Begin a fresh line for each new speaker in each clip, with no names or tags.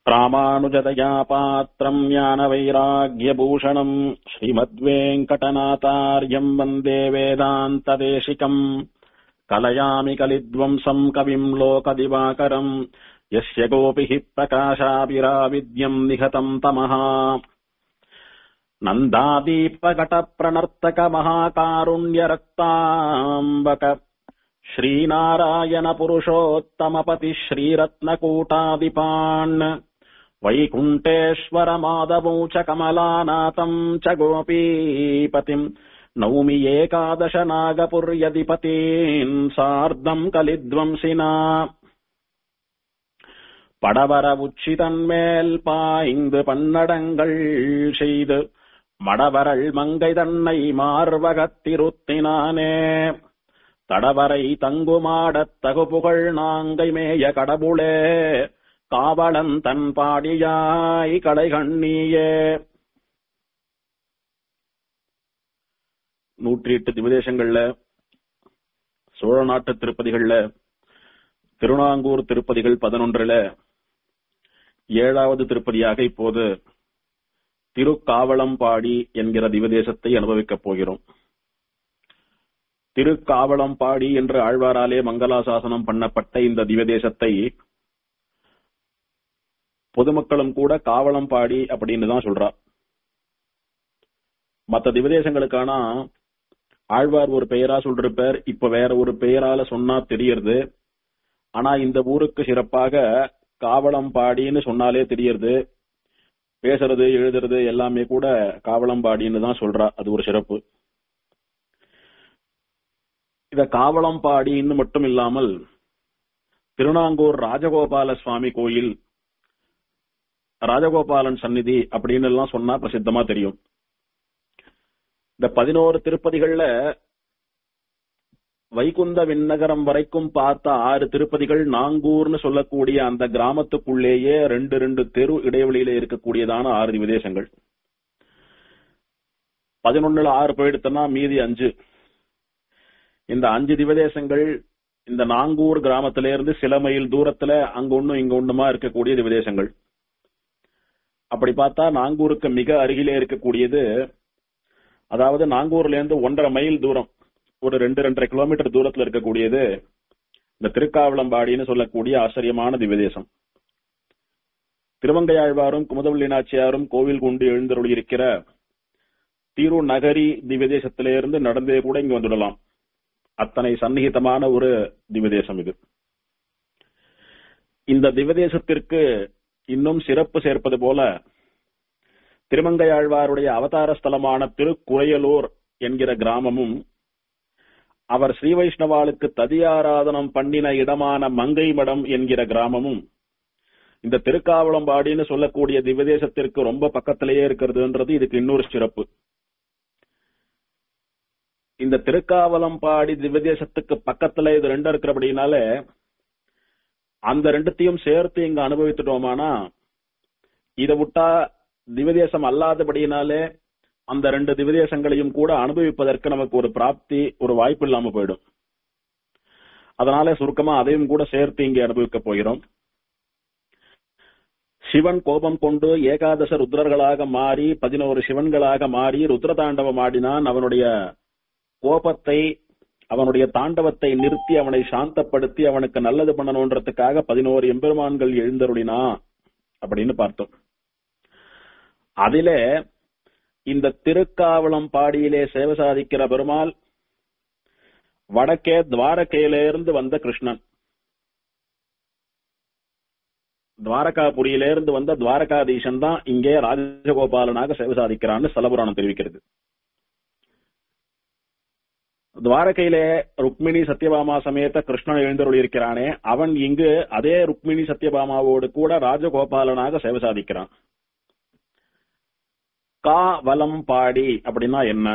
ராமானுஜதயா பாத்திரம் ஞானவைராக்கியபூஷணம் ஸ்ரீமத்வேங்கடநாதார்யம் வந்தே வேதாந்ததேசிகம் கலயாமி கலித்வம்சம் கவிம் லோகதிவாகரம் यस्य गोपिः प्रकाशाभिराविद्यम् निहतम् तमः नन्दादीपकटप्रणर्तकमहाकारुण्यरक्ताम्बक श्रीनारायणपुरुषोत्तमपतिः श्रीरत्नकूटादिपान् वैकुण्ठेश्वरमाधवौ च कमलानाथम् च गोपीपतिम् नौमि एकादश नागपुर्यधिपतीन् सार्धम् कलिध्वंसिना படவர உச்சிதன்மேல் பாய்ந்து பன்னடங்கள் செய்து மடவரள் மங்கை தன்னை மார்வகத்திருத்தினானே தடவரை தங்குமாடத் தகுபுகழ் நாங்கை மேய கடவுளே காவலன் தன் பாடியாய் கடை கண்ணியே நூற்றி எட்டு திவதேசங்கள்ல சோழ நாட்டு திருப்பதிகள்ல திருநாங்கூர் திருப்பதிகள் பதினொன்றுல ஏழாவது திருப்பதியாக இப்போது திருக்காவளம்பாடி என்கிற திவதேசத்தை அனுபவிக்கப் போகிறோம் திருக்காவளம்பாடி என்று ஆழ்வாராலே மங்களாசாசனம் பண்ணப்பட்ட இந்த திவதேசத்தை பொதுமக்களும் கூட காவளம்பாடி அப்படின்னு தான் சொல்றா மத்த திவதேசங்களுக்கான ஆழ்வார் ஒரு பெயரா சொல்றிருப்பார் இப்ப வேற ஒரு பெயரால சொன்னா தெரியறது ஆனா இந்த ஊருக்கு சிறப்பாக காவளம்பாடின்னு சொன்னாலே தெரியறது பேசுறது எழுதுறது எல்லாமே கூட காவளம்பாடின்னு தான் சொல்றா அது ஒரு சிறப்பு இத காவளம்பாடின்னு மட்டும் இல்லாமல் திருநாங்கூர் ராஜகோபால சுவாமி கோயில் ராஜகோபாலன் சந்நிதி அப்படின்னு எல்லாம் சொன்னா பிரசித்தமா தெரியும் இந்த பதினோரு திருப்பதிகள்ல வைகுந்த விண்ணகரம் வரைக்கும் பார்த்த ஆறு திருப்பதிகள் நாங்கூர்னு சொல்லக்கூடிய அந்த கிராமத்துக்குள்ளேயே ரெண்டு ரெண்டு தெரு இடைவெளியில இருக்கக்கூடியதான ஆறு விதேசங்கள் பதினொன்னுல ஆறு போயிடுத்தனா மீதி அஞ்சு இந்த அஞ்சு திவதேசங்கள் இந்த நாங்கூர் கிராமத்தில இருந்து சில மைல் தூரத்துல அங்க ஒண்ணும் இங்க ஒண்ணுமா இருக்கக்கூடிய திவதேசங்கள் அப்படி பார்த்தா நாங்கூருக்கு மிக அருகிலே இருக்கக்கூடியது அதாவது நாங்கூர்ல இருந்து ஒன்றரை மைல் தூரம் ஒரு ரெண்டு ரெண்டரை கிலோமீட்டர் தூரத்துல இருக்கக்கூடியது இந்த திருக்காவளம்பாடின்னு சொல்லக்கூடிய ஆச்சரியமான திவதேசம் திருவங்கையாழ்வாரும் குமுதவள்ளி நாச்சியாரும் கோவில் கொண்டு எழுந்தருளி இருக்கிற தீரு நகரி திவதேசத்திலிருந்து நடந்தே கூட இங்க வந்துடலாம் அத்தனை சந்நிகிதமான ஒரு திவதேசம் இது இந்த திவதேசத்திற்கு இன்னும் சிறப்பு சேர்ப்பது போல திருமங்கையாழ்வாருடைய அவதார ஸ்தலமான திருக்குறையலூர் என்கிற கிராமமும் அவர் ஸ்ரீ வைஷ்ணவாளுக்கு ததியாராதனம் பண்ணின இடமான மங்கை மடம் என்கிற கிராமமும் இந்த திருக்காவளம்பாடின்னு சொல்லக்கூடிய திவதேசத்திற்கு ரொம்ப பக்கத்திலேயே இருக்கிறதுன்றது இதுக்கு இன்னொரு சிறப்பு இந்த திருக்காவலம்பாடி திவதேசத்துக்கு பக்கத்துல இது ரெண்டும் இருக்கிறபடினால அந்த ரெண்டுத்தையும் சேர்த்து இங்க அனுபவித்துட்டோமானா இதை விட்டா திவதேசம் அல்லாதபடியினாலே அந்த ரெண்டு திவதேசங்களையும் கூட அனுபவிப்பதற்கு நமக்கு ஒரு பிராப்தி ஒரு வாய்ப்பு இல்லாம போயிடும் அதனால சுருக்கமா அதையும் கூட சேர்த்து இங்கே அனுபவிக்க போகிறோம் சிவன் கோபம் கொண்டு ஏகாதச ருத்ரர்களாக மாறி பதினோரு சிவன்களாக மாறி ருத்ர தாண்டவம் ஆடினான் அவனுடைய கோபத்தை அவனுடைய தாண்டவத்தை நிறுத்தி அவனை சாந்தப்படுத்தி அவனுக்கு நல்லது பண்ணணுன்றதுக்காக பதினோரு எம்பெருமான்கள் எழுந்தருளினா அப்படின்னு பார்த்தோம் அதிலே இந்த திருக்காவளம் பாடியிலே சேவை சாதிக்கிற பெருமாள் வடக்கே துவாரகையிலிருந்து வந்த கிருஷ்ணன் துவாரகாபுரியிலிருந்து வந்த துவாரகாதீசன் தான் இங்கே ராஜகோபாலனாக சேவை சாதிக்கிறான்னு சலபுராணம் தெரிவிக்கிறது துவாரகையிலே ருக்மிணி சத்யபாமா சமேத கிருஷ்ணன் எழுந்தருள் இருக்கிறானே அவன் இங்கு அதே ருக்மிணி சத்யபாமாவோடு கூட ராஜகோபாலனாக சேவை சாதிக்கிறான் கா வலம் பாடி அப்படின்னா என்ன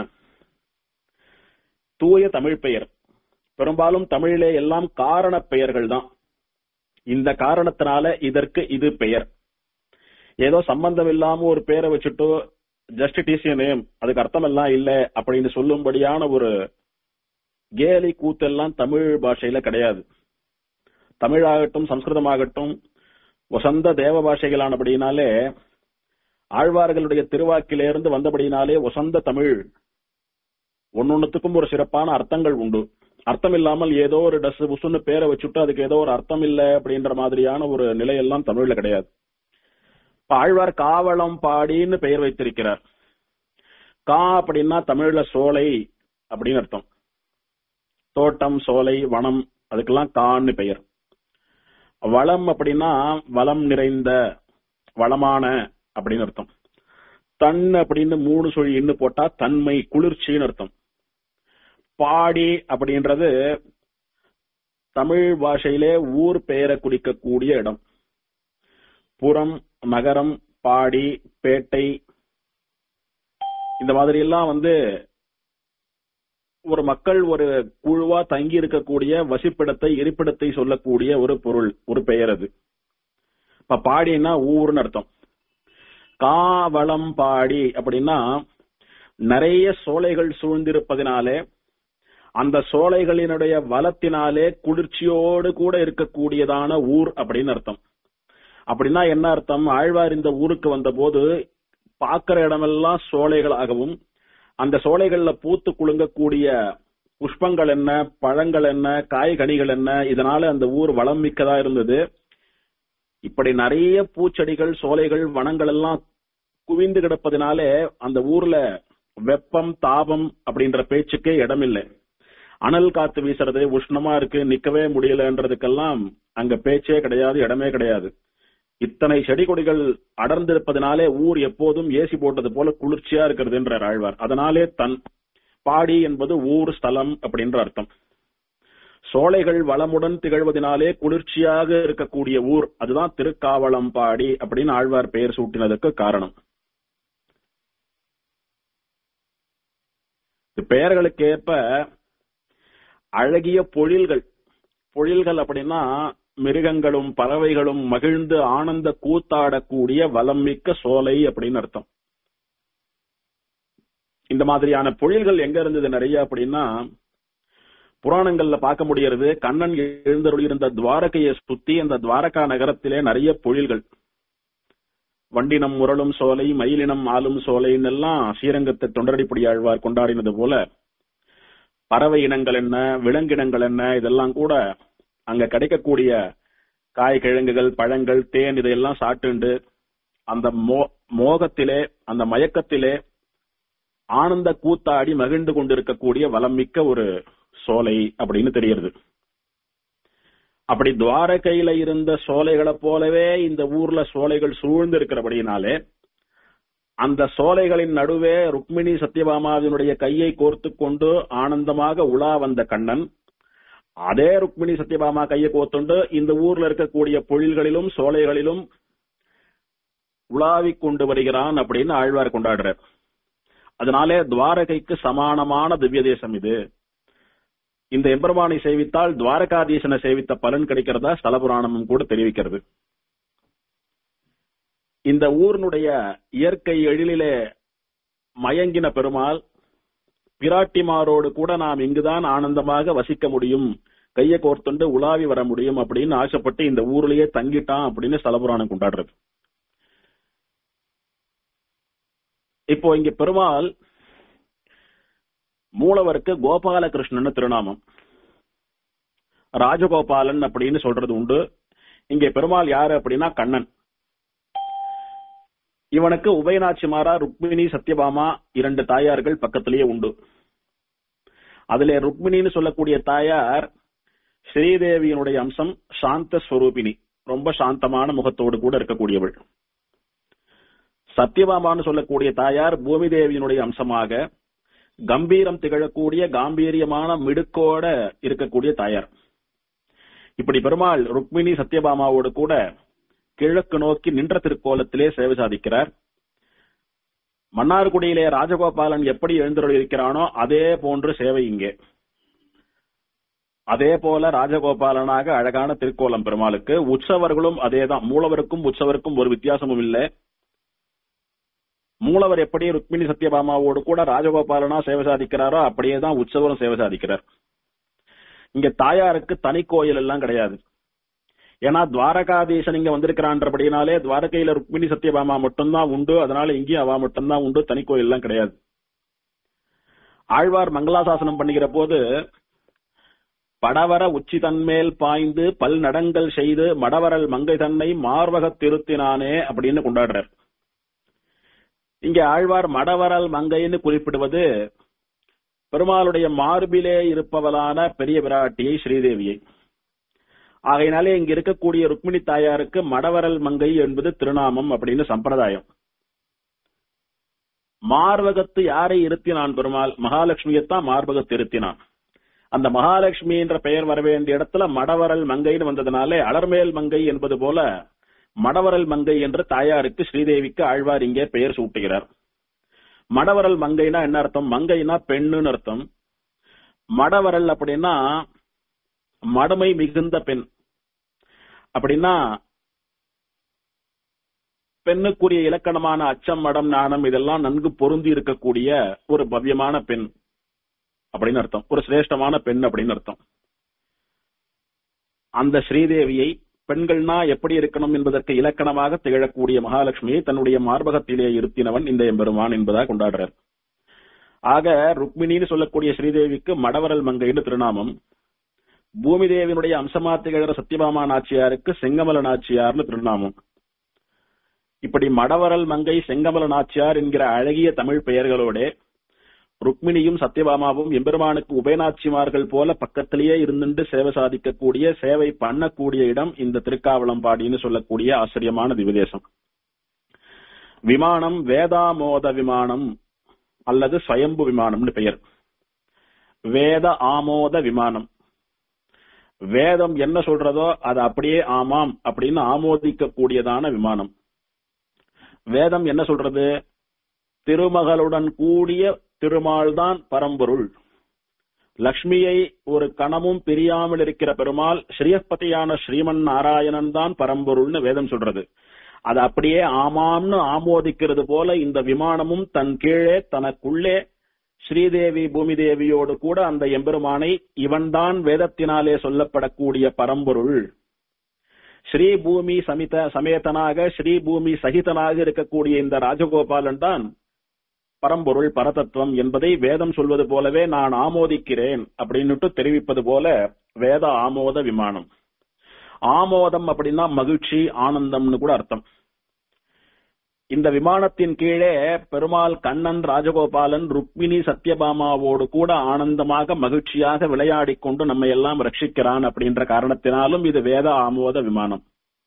தூய தமிழ் பெயர் பெரும்பாலும் தமிழிலே எல்லாம் காரண பெயர்கள் தான் இந்த காரணத்தினால இதற்கு இது பெயர் ஏதோ சம்பந்தம் இல்லாம ஒரு பேரை வச்சுட்டு ஜஸ்ட் டிசி நேம் அதுக்கு அர்த்தம் எல்லாம் இல்ல அப்படின்னு சொல்லும்படியான ஒரு கேலி கூத்தெல்லாம் தமிழ் பாஷையில கிடையாது தமிழாகட்டும் சம்ஸ்கிருதமாகட்டும் வசந்த தேவ பாஷைகளானபடினாலே ஆழ்வார்களுடைய திருவாக்கிலிருந்து வந்தபடினாலே வசந்த தமிழ் ஒன்னொன்னுத்துக்கும் ஒரு சிறப்பான அர்த்தங்கள் உண்டு அர்த்தம் இல்லாமல் ஏதோ ஒரு டஸ் புசுன்னு பேரை வச்சுட்டு அதுக்கு ஏதோ ஒரு அர்த்தம் இல்ல அப்படின்ற மாதிரியான ஒரு நிலையெல்லாம் தமிழ்ல கிடையாது இப்ப ஆழ்வார் காவலம் பாடின்னு பெயர் வைத்திருக்கிறார் கா அப்படின்னா தமிழ்ல சோலை அப்படின்னு அர்த்தம் தோட்டம் சோலை வனம் அதுக்கெல்லாம் கான்னு பெயர் வளம் அப்படின்னா வளம் நிறைந்த வளமான அப்படின்னு அர்த்தம் தன் அப்படின்னு மூணு சொல்லி இன்னு போட்டா தன்மை குளிர்ச்சின்னு அர்த்தம் பாடி அப்படின்றது தமிழ் பாஷையிலே ஊர் பெயரை குறிக்கக்கூடிய இடம் புறம் நகரம் பாடி பேட்டை இந்த மாதிரி எல்லாம் வந்து ஒரு மக்கள் ஒரு குழுவா தங்கி இருக்கக்கூடிய வசிப்பிடத்தை இருப்பிடத்தை சொல்லக்கூடிய ஒரு பொருள் ஒரு பெயர் அது இப்ப பாடினா ஊர்னு அர்த்தம் காவளம் பாடி அப்படின்னா நிறைய சோலைகள் சூழ்ந்திருப்பதினாலே அந்த சோலைகளினுடைய வளத்தினாலே குளிர்ச்சியோடு கூட இருக்கக்கூடியதான ஊர் அப்படின்னு அர்த்தம் அப்படின்னா என்ன அர்த்தம் ஆழ்வார் இந்த ஊருக்கு வந்தபோது பார்க்கிற இடமெல்லாம் சோலைகளாகவும் அந்த சோலைகள்ல பூத்து குலுங்கக்கூடிய புஷ்பங்கள் என்ன பழங்கள் என்ன காய்கனிகள் என்ன இதனால அந்த ஊர் வளம் மிக்கதா இருந்தது இப்படி நிறைய பூச்செடிகள் சோலைகள் வனங்கள் எல்லாம் குவிந்து கிடப்பதினாலே அந்த ஊர்ல வெப்பம் தாபம் அப்படின்ற பேச்சுக்கே இடமில்லை அனல் காத்து வீசுறது உஷ்ணமா இருக்கு நிக்கவே முடியலன்றதுக்கெல்லாம் அங்க பேச்சே கிடையாது இடமே கிடையாது இத்தனை செடி கொடிகள் அடர்ந்திருப்பதனாலே ஊர் எப்போதும் ஏசி போட்டது போல குளிர்ச்சியா இருக்கிறதுன்றார் ஆழ்வார் அதனாலே தன் பாடி என்பது ஊர் ஸ்தலம் அப்படின்ற அர்த்தம் சோலைகள் வளமுடன் திகழ்வதனாலே குளிர்ச்சியாக இருக்கக்கூடிய ஊர் அதுதான் திருக்காவளம் பாடி அப்படின்னு ஆழ்வார் பெயர் சூட்டினதுக்கு காரணம் பெயர்களுக்கு ஏற்ப அழகிய பொழில்கள் பொழில்கள் அப்படின்னா மிருகங்களும் பறவைகளும் மகிழ்ந்து ஆனந்த கூத்தாடக்கூடிய வளம் மிக்க சோலை அப்படின்னு அர்த்தம் இந்த மாதிரியான பொழில்கள் எங்க இருந்தது நிறைய அப்படின்னா புராணங்கள்ல பார்க்க முடியறது கண்ணன் எழுந்தருளி இருந்த துவாரகையை சுத்தி அந்த துவாரகா நகரத்திலே நிறைய பொழில்கள் வண்டினம் முரளும் சோலை மயிலினம் ஆளும் சோலைன்னு எல்லாம் ஸ்ரீரங்கத்தை தொண்டரடிப்படி ஆழ்வார் கொண்டாடினது போல பறவை இனங்கள் என்ன விலங்கினங்கள் என்ன இதெல்லாம் கூட அங்க கிடைக்கக்கூடிய காய் கிழங்குகள் பழங்கள் தேன் இதையெல்லாம் சாப்பிட்டு அந்த மோ மோகத்திலே அந்த மயக்கத்திலே ஆனந்த கூத்தாடி மகிழ்ந்து கொண்டிருக்கக்கூடிய வளம் மிக்க ஒரு சோலை அப்படின்னு தெரியுது அப்படி துவாரகையில இருந்த சோலைகளை போலவே இந்த ஊர்ல சோலைகள் சூழ்ந்து இருக்கிறபடினாலே அந்த சோலைகளின் நடுவே ருக்மிணி சத்யபாமாவினுடைய கையை கோர்த்து கொண்டு ஆனந்தமாக உலா வந்த கண்ணன் அதே ருக்மிணி சத்யபாமா கையை கோத்துண்டு இந்த ஊர்ல இருக்கக்கூடிய பொழில்களிலும் சோலைகளிலும் உலாவிக் கொண்டு வருகிறான் அப்படின்னு ஆழ்வார் கொண்டாடுறார் அதனாலே துவாரகைக்கு சமானமான திவ்ய தேசம் இது இந்த எம்பெருமானை சேவித்தால் துவாரகாதீசனை சேவித்த பலன் கிடைக்கிறதா ஸ்தலபுராணமும் கூட தெரிவிக்கிறது இந்த ஊர்னுடைய இயற்கை எழிலிலே மயங்கின பெருமாள் பிராட்டிமாரோடு கூட நாம் இங்குதான் ஆனந்தமாக வசிக்க முடியும் கைய கோர்த்துண்டு உலாவி வர முடியும் அப்படின்னு ஆசைப்பட்டு இந்த ஊர்லயே தங்கிட்டான் அப்படின்னு ஸ்தலபுராணம் கொண்டாடுறது இப்போ இங்க பெருமாள் மூலவருக்கு கோபாலகிருஷ்ணன் திருநாமம் ராஜகோபாலன் அப்படின்னு சொல்றது உண்டு இங்க பெருமாள் யாரு அப்படின்னா கண்ணன் இவனுக்கு உபயநாச்சிமாரா ருக்மிணி சத்யபாமா இரண்டு தாயார்கள் பக்கத்திலேயே உண்டு அதுல ருக்மிணின்னு சொல்லக்கூடிய தாயார் ஸ்ரீதேவியினுடைய அம்சம் சாந்த ஸ்வரூபிணி ரொம்ப சாந்தமான முகத்தோடு கூட இருக்கக்கூடியவள் சத்யபாமான்னு சொல்லக்கூடிய தாயார் பூமி தேவியினுடைய அம்சமாக கம்பீரம் திகழக்கூடிய காம்பீரியமான மிடுக்கோட இருக்கக்கூடிய தாயார் இப்படி பெருமாள் ருக்மிணி சத்யபாமாவோடு கூட கிழக்கு நோக்கி நின்ற திருக்கோலத்திலே சேவை சாதிக்கிறார் மன்னார்குடியிலே ராஜகோபாலன் எப்படி எழுந்தருள் இருக்கிறானோ அதே போன்று சேவை இங்கே அதே போல ராஜகோபாலனாக அழகான திருக்கோலம் பெருமாளுக்கு உற்சவர்களும் அதேதான் மூலவருக்கும் உற்சவருக்கும் ஒரு வித்தியாசமும் இல்லை மூலவர் எப்படி ருக்மிணி சத்யபாமாவோடு கூட ராஜகோபாலனா சேவை சாதிக்கிறாரோ அப்படியே தான் உற்சவரும் சேவை சாதிக்கிறார் இங்க தாயாருக்கு தனி கோயில் எல்லாம் கிடையாது ஏன்னா துவாரகாதீசன் இங்க வந்திருக்கிறான்றபடினாலே துவாரகையில ருக்மிணி சத்யபாமா மட்டும்தான் உண்டு அதனால இங்கேயும் அவா மட்டும்தான் உண்டு தனி கோயில் எல்லாம் கிடையாது ஆழ்வார் மங்களாசாசனம் பண்ணுகிற போது படவர உச்சி தன்மேல் பாய்ந்து பல் நடங்கள் செய்து மடவரல் மங்கை தன்னை மார்வகத் திருத்தினானே அப்படின்னு கொண்டாடுறார் இங்க ஆழ்வார் மடவரல் மங்கைன்னு குறிப்பிடுவது பெருமாளுடைய மார்பிலே இருப்பவளான பெரிய விராட்டியை ஸ்ரீதேவியை ஆகையினாலே இங்க இருக்கக்கூடிய ருக்மிணி தாயாருக்கு மடவரல் மங்கை என்பது திருநாமம் அப்படின்னு சம்பிரதாயம் மார்பகத்து யாரை இருத்தினான் பெருமாள் மகாலட்சுமியத்தான் மார்பகத்து இருத்தினான் அந்த மகாலட்சுமி என்ற பெயர் வர வேண்டிய இடத்துல மடவரல் மங்கைன்னு வந்ததுனாலே அலர்மேல் மங்கை என்பது போல மடவரல் மங்கை என்று தாயாருக்கு ஸ்ரீதேவிக்கு ஆழ்வார் இங்கே பெயர் சூட்டுகிறார் மடவரல் மங்கைனா என்ன அர்த்தம் மங்கைனா பெண்ணுன்னு அர்த்தம் மடவரல் அப்படின்னா மடமை மிகுந்த பெண் அப்படின்னா பெண்ணுக்குரிய இலக்கணமான அச்சம் மடம் நாணம் இதெல்லாம் நன்கு பொருந்தி இருக்கக்கூடிய ஒரு பவ்யமான பெண் அப்படின்னு அர்த்தம் ஒரு சிரேஷ்டமான பெண் அப்படின்னு அர்த்தம் அந்த ஸ்ரீதேவியை பெண்கள்னா எப்படி இருக்கணும் என்பதற்கு இலக்கணமாக திகழக்கூடிய மகாலட்சுமியை தன்னுடைய மார்பகத்திலே இருத்தினவன் இந்த எம்பெருமான் என்பதாக கொண்டாடுறார் ஆக ருக்மிணின்னு சொல்லக்கூடிய ஸ்ரீதேவிக்கு மடவரல் மங்கைன்னு திருநாமம் பூமி தேவியினுடைய அம்சமா திகழற சத்யபாமா நாச்சியாருக்கு செங்கமல நாச்சியார்னு திருநாமம் இப்படி மடவரல் மங்கை செங்கமல நாச்சியார் என்கிற அழகிய தமிழ் பெயர்களோட ருக்மிணியும் சத்யபாமாவும் எம்பெருமானுக்கு உபயநாச்சிமார்கள் போல பக்கத்திலேயே இருந்துட்டு சேவை சாதிக்கக்கூடிய சேவை பண்ணக்கூடிய இடம் இந்த திருக்காவளம்பாடின்னு சொல்லக்கூடிய ஆச்சரியமான திவதேசம் விமானம் வேதாமோத விமானம் அல்லது ஸ்வயம்பு விமானம்னு பெயர் வேத ஆமோத விமானம் வேதம் என்ன சொல்றதோ அது அப்படியே ஆமாம் அப்படின்னு ஆமோதிக்க கூடியதான விமானம் வேதம் என்ன சொல்றது திருமகளுடன் கூடிய திருமால் தான் பரம்பொருள் லக்ஷ்மியை ஒரு கணமும் பிரியாமல் இருக்கிற பெருமாள் ஸ்ரீயப்பதியான ஸ்ரீமன் நாராயணன் தான் பரம்பொருள்னு வேதம் சொல்றது அது அப்படியே ஆமாம்னு ஆமோதிக்கிறது போல இந்த விமானமும் தன் கீழே தனக்குள்ளே ஸ்ரீதேவி பூமி தேவியோடு கூட அந்த எம்பெருமானை இவன்தான் வேதத்தினாலே சொல்லப்படக்கூடிய பரம்பொருள் ஸ்ரீ பூமி சமித சமேதனாக ஸ்ரீ பூமி சகிதனாக இருக்கக்கூடிய இந்த ராஜகோபாலன் தான் பரம்பொருள் பரதத்துவம் என்பதை வேதம் சொல்வது போலவே நான் ஆமோதிக்கிறேன் அப்படின்னுட்டு தெரிவிப்பது போல வேத ஆமோத விமானம் ஆமோதம் அப்படின்னா மகிழ்ச்சி ஆனந்தம்னு கூட அர்த்தம் இந்த விமானத்தின் கீழே பெருமாள் கண்ணன் ராஜகோபாலன் ருக்மிணி சத்யபாமாவோடு கூட ஆனந்தமாக மகிழ்ச்சியாக விளையாடிக் கொண்டு நம்ம எல்லாம் ரட்சிக்கிறான் அப்படின்ற காரணத்தினாலும் இது வேத ஆமோத விமானம்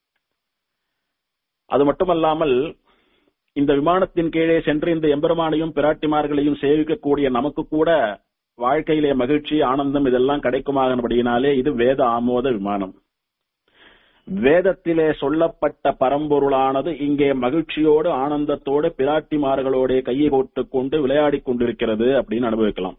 அது மட்டுமல்லாமல் இந்த விமானத்தின் கீழே சென்று இந்த எம்பெருமானையும் பிராட்டிமார்களையும் சேவிக்கக்கூடிய நமக்கு கூட வாழ்க்கையிலே மகிழ்ச்சி ஆனந்தம் இதெல்லாம் கிடைக்குமாகபடியினாலே இது வேத ஆமோத விமானம் வேதத்திலே சொல்லப்பட்ட பரம்பொருளானது இங்கே மகிழ்ச்சியோடு ஆனந்தத்தோடு பிராட்டிமார்களோட கையை கோட்டு கொண்டு விளையாடிக் கொண்டிருக்கிறது அப்படின்னு அனுபவிக்கலாம்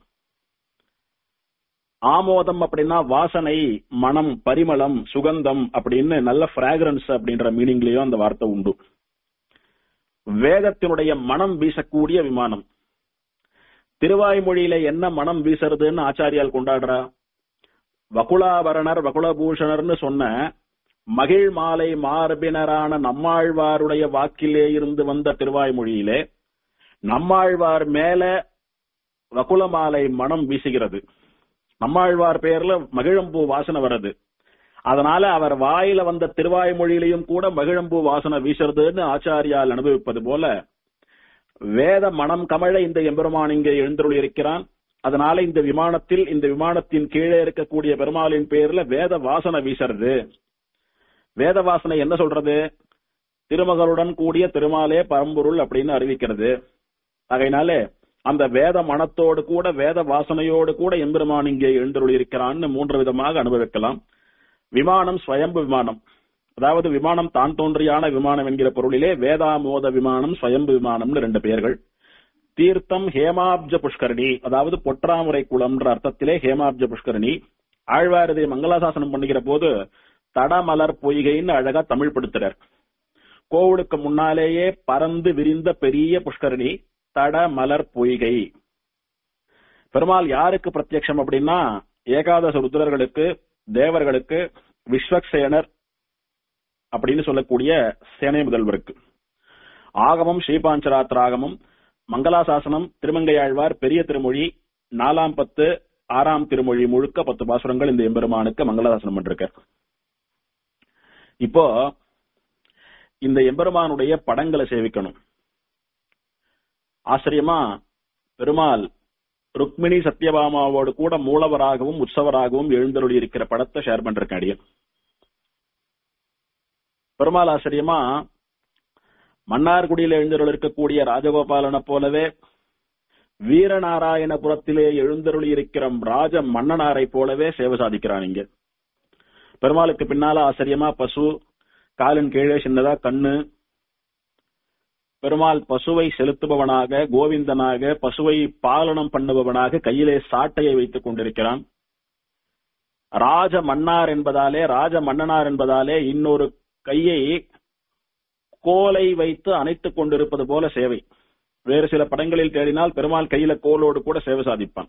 ஆமோதம் அப்படின்னா வாசனை மனம் பரிமளம் சுகந்தம் அப்படின்னு நல்ல பிராக்ரன்ஸ் அப்படின்ற மீனிங்லயும் அந்த வார்த்தை உண்டு வேதத்தினுடைய மனம் வீசக்கூடிய விமானம் திருவாய்மொழியில என்ன மனம் வீசுறதுன்னு ஆச்சாரியால் கொண்டாடுறா வகுலாபரணர் வகுலபூஷணர்னு சொன்ன மகிழ் மாலை மார்பினரான நம்மாழ்வாருடைய வாக்கிலே இருந்து வந்த திருவாய்மொழியிலே நம்மாழ்வார் மேல வகுல மாலை மனம் வீசுகிறது நம்மாழ்வார் பெயர்ல மகிழம்பூ வாசனை வருது அதனால அவர் வாயில வந்த திருவாய்மொழியிலையும் கூட மகிழம்பூ வாசனை வீசுறதுன்னு ஆச்சாரியால் அனுபவிப்பது போல வேத மனம் கமழ இந்த எம்பெருமான் இங்கே எழுந்தருள் இருக்கிறான் அதனால இந்த விமானத்தில் இந்த விமானத்தின் கீழே இருக்கக்கூடிய பெருமாளின் பெயர்ல வேத வாசனை வீசுறது வேத வாசனை என்ன சொல்றது திருமகளுடன் கூடிய திருமாலே பரம்பொருள் அப்படின்னு அறிவிக்கிறது ஆகையினாலே அந்த வேத மனத்தோடு கூட வேத வாசனையோடு கூட எம்பெருமான் இங்கே எழுந்தருள் இருக்கிறான்னு மூன்று விதமாக அனுபவிக்கலாம் விமானம் ஸ்வயம்பு விமானம் அதாவது விமானம் தான் தோன்றியான விமானம் என்கிற பொருளிலே வேதாமோத விமானம் ஸ்வயம்பு விமானம்னு ரெண்டு பெயர்கள் தீர்த்தம் ஹேமாப்ஜ புஷ்கரணி அதாவது பொற்றாமுறை குளம்ன்ற அர்த்தத்திலே ஹேமாப்ஜ புஷ்கரணி ஆழ்வாரதை மங்களாசாசனம் பண்ணுகிற போது தடமலர் பொய்கைன்னு அழகா தமிழ் படுத்துறார் கோவிலுக்கு முன்னாலேயே பறந்து விரிந்த பெரிய புஷ்கரணி தட மலர் பொய்கை பெருமாள் யாருக்கு பிரத்யட்சம் அப்படின்னா ஏகாதச ருத்ரர்களுக்கு தேவர்களுக்கு விஸ்வக்சேனர் அப்படின்னு சொல்லக்கூடிய சேனை முதல்வருக்கு ஆகமம் ஸ்ரீபாஞ்சராத்திராகமம் மங்களாசாசனம் திருமங்கையாழ்வார் பெரிய திருமொழி நாலாம் பத்து ஆறாம் திருமொழி முழுக்க பத்து பாசுரங்கள் இந்த எம்பெருமானுக்கு மங்களாசாசனம் பண்ணிருக்கார் இப்போ இந்த எம்பெருமானுடைய படங்களை சேவிக்கணும் ஆச்சரியமா பெருமாள் ருக்மிணி சத்யபாமாவோடு கூட மூலவராகவும் உற்சவராகவும் எழுந்தருளி இருக்கிற படத்தை ஷேர் பண்றேன் அடியன் பெருமாள் ஆச்சரியமா மன்னார்குடியில எழுந்தருள் இருக்கக்கூடிய ராஜகோபாலனை போலவே வீரநாராயணபுரத்திலே எழுந்தருளி இருக்கிற ராஜ மன்னனாரை போலவே சேவை சாதிக்கிறான் இங்க பெருமாளுக்கு பின்னால ஆச்சரியமா பசு காலின் கீழே சின்னதா கண்ணு பெருமாள் பசுவை செலுத்துபவனாக கோவிந்தனாக பசுவை பாலனம் பண்ணுபவனாக கையிலே சாட்டையை வைத்துக் கொண்டிருக்கிறான் ராஜ மன்னார் என்பதாலே ராஜ மன்னனார் என்பதாலே இன்னொரு கையை கோலை வைத்து அணைத்துக் கொண்டிருப்பது போல சேவை வேறு சில படங்களில் தேடினால் பெருமாள் கையில கோலோடு கூட சேவை சாதிப்பான்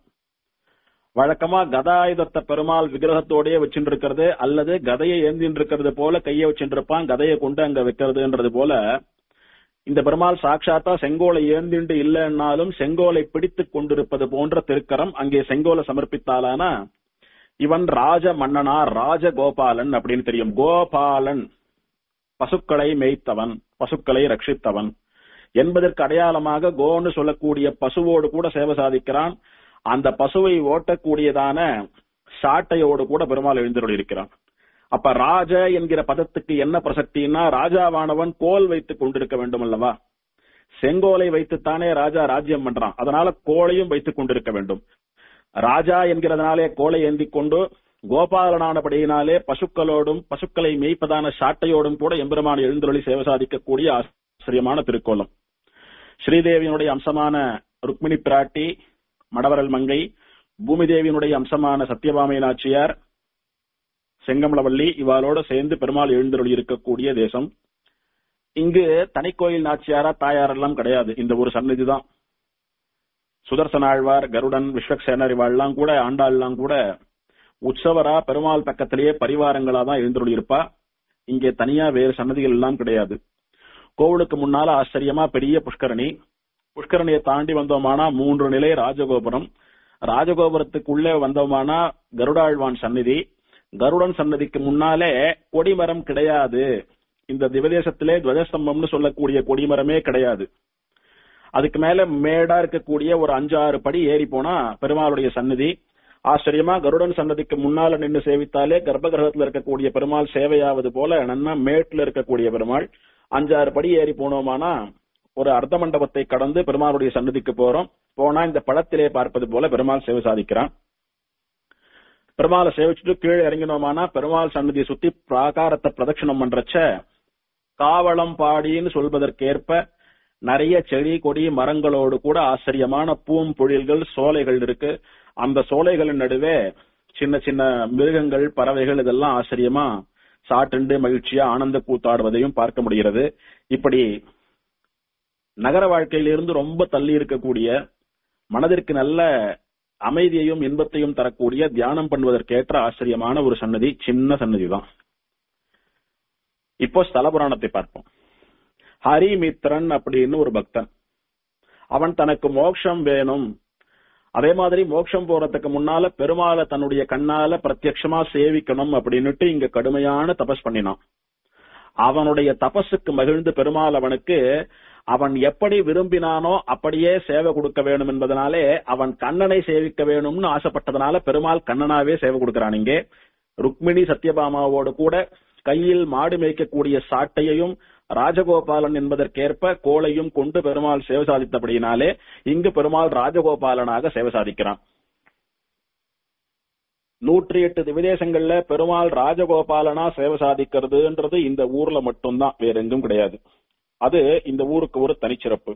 வழக்கமா கதாயுதத்தை பெருமாள் விக்கிரகத்தோடயே வச்சுட்டு அல்லது கதையை ஏந்தின்னு இருக்கிறது போல கையை வச்சுட்டு இருப்பான் கதையை கொண்டு அங்க வைக்கிறதுன்றது போல இந்த பெருமாள் சாட்சாத்தா செங்கோலை ஏந்திண்டு இல்லைன்னாலும் செங்கோலை பிடித்துக் கொண்டிருப்பது போன்ற திருக்கரம் அங்கே செங்கோலை சமர்ப்பித்தாலானா இவன் ராஜ மன்னனார் ராஜகோபாலன் அப்படின்னு தெரியும் கோபாலன் பசுக்களை மேய்த்தவன் பசுக்களை ரட்சித்தவன் என்பதற்கு அடையாளமாக கோன்னு சொல்லக்கூடிய பசுவோடு கூட சேவை சாதிக்கிறான் அந்த பசுவை ஓட்டக்கூடியதான சாட்டையோடு கூட பெருமாள் எழுந்தருள் இருக்கிறான் அப்ப ராஜ என்கிற பதத்துக்கு என்ன பிரசக்தின்னா ராஜாவானவன் கோல் வைத்துக் கொண்டிருக்க வேண்டும் அல்லவா செங்கோலை வைத்துத்தானே ராஜா ராஜ்யம் பண்றான் அதனால கோலையும் வைத்துக் கொண்டிருக்க வேண்டும் ராஜா என்கிறதுனாலே கோலை ஏந்தி கொண்டு கோபாலனானபடியினாலே பசுக்களோடும் பசுக்களை மேய்ப்பதான சாட்டையோடும் கூட எம்பெருமான எழுந்தொழி சேவை சாதிக்கக்கூடிய ஆச்சரியமான திருக்கோலம் ஸ்ரீதேவியினுடைய அம்சமான ருக்மிணி பிராட்டி மடவரல் மங்கை பூமி தேவியினுடைய அம்சமான சத்யபாமை நாச்சியார் செங்கமலவள்ளி இவாளோட சேர்ந்து பெருமாள் எழுந்தருளி இருக்கக்கூடிய தேசம் இங்கு தனிக்கோயில் நாச்சியாரா தாயாரெல்லாம் கிடையாது இந்த ஒரு சந்நிதி தான் சுதர்சன ஆழ்வார் கருடன் விஸ்வக்சேனர் இவாள்லாம் கூட ஆண்டாள்லாம் கூட உற்சவரா பெருமாள் பக்கத்திலேயே பரிவாரங்களா தான் எழுந்தருளி இருப்பா இங்கே தனியா வேறு சன்னதிகள் எல்லாம் கிடையாது கோவிலுக்கு முன்னால ஆச்சரியமா பெரிய புஷ்கரணி புஷ்கரணியை தாண்டி வந்தோமானா மூன்று நிலை ராஜகோபுரம் ராஜகோபுரத்துக்குள்ளே வந்தோமானா கருடாழ்வான் சந்நிதி கருடன் சன்னதிக்கு முன்னாலே கொடிமரம் கிடையாது இந்த திவதேசத்திலே துவஜஸ்தம்பம்னு சொல்லக்கூடிய கொடிமரமே கிடையாது அதுக்கு மேல மேடா இருக்கக்கூடிய ஒரு அஞ்சாறு படி ஏறி போனா பெருமாளுடைய சன்னதி ஆச்சரியமா கருடன் சன்னதிக்கு முன்னால நின்று சேவித்தாலே கர்ப்பகிரகத்துல இருக்கக்கூடிய பெருமாள் சேவையாவது போல நன்னா மேட்ல இருக்கக்கூடிய பெருமாள் அஞ்சாறு படி ஏறி போனோமானா ஒரு அர்த்த மண்டபத்தை கடந்து பெருமாளுடைய சன்னதிக்கு போறோம் போனா இந்த பழத்திலே பார்ப்பது போல பெருமாள் சேவை சாதிக்கிறான் பெருமாளை சேவிச்சுட்டு கீழே இறங்கினோமானா பெருமாள் சன்னதியை சுத்தி பிராகாரத்தை பிரதட்சணம் பண்றச்ச காவளம் பாடின்னு சொல்வதற்கேற்ப நிறைய செடி கொடி மரங்களோடு கூட ஆச்சரியமான பூம்பொழில்கள் சோலைகள் இருக்கு அந்த சோலைகளின் நடுவே சின்ன சின்ன மிருகங்கள் பறவைகள் இதெல்லாம் ஆச்சரியமா சாட்டுண்டு மகிழ்ச்சியா ஆனந்த கூத்தாடுவதையும் பார்க்க முடிகிறது இப்படி நகர வாழ்க்கையிலிருந்து ரொம்ப தள்ளி இருக்கக்கூடிய மனதிற்கு நல்ல அமைதியையும் இன்பத்தையும் தரக்கூடிய தியானம் பண்ணுவதற்கேற்ற ஆச்சரியமான ஒரு சன்னதி சின்ன சன்னதி தான் இப்போ ஸ்தல புராணத்தை பார்ப்போம் ஹரிமித்ரன் அப்படின்னு ஒரு பக்தன் அவன் தனக்கு மோட்சம் வேணும் அதே மாதிரி மோட்சம் போறதுக்கு முன்னால பெருமாளை தன்னுடைய கண்ணால பிரத்யட்சமா சேவிக்கணும் அப்படின்னுட்டு இங்க கடுமையான தபஸ் பண்ணினான் அவனுடைய தபஸுக்கு மகிழ்ந்து பெருமாள் அவனுக்கு அவன் எப்படி விரும்பினானோ அப்படியே சேவை கொடுக்க வேணும் என்பதனாலே அவன் கண்ணனை சேவிக்க வேணும்னு ஆசைப்பட்டதனால பெருமாள் கண்ணனாவே சேவை கொடுக்கிறான் இங்கே ருக்மிணி சத்யபாமாவோடு கூட கையில் மாடு மேய்க்கக்கூடிய சாட்டையையும் ராஜகோபாலன் என்பதற்கேற்ப கோளையும் கொண்டு பெருமாள் சேவை சாதித்தபடியினாலே இங்கு பெருமாள் ராஜகோபாலனாக சேவை சாதிக்கிறான் நூற்றி எட்டு திவிதேசங்கள்ல பெருமாள் ராஜகோபாலனா சேவை சாதிக்கிறதுன்றது இந்த ஊர்ல மட்டும்தான் வேற எங்கும் கிடையாது அது இந்த ஊருக்கு ஒரு தனிச்சிறப்பு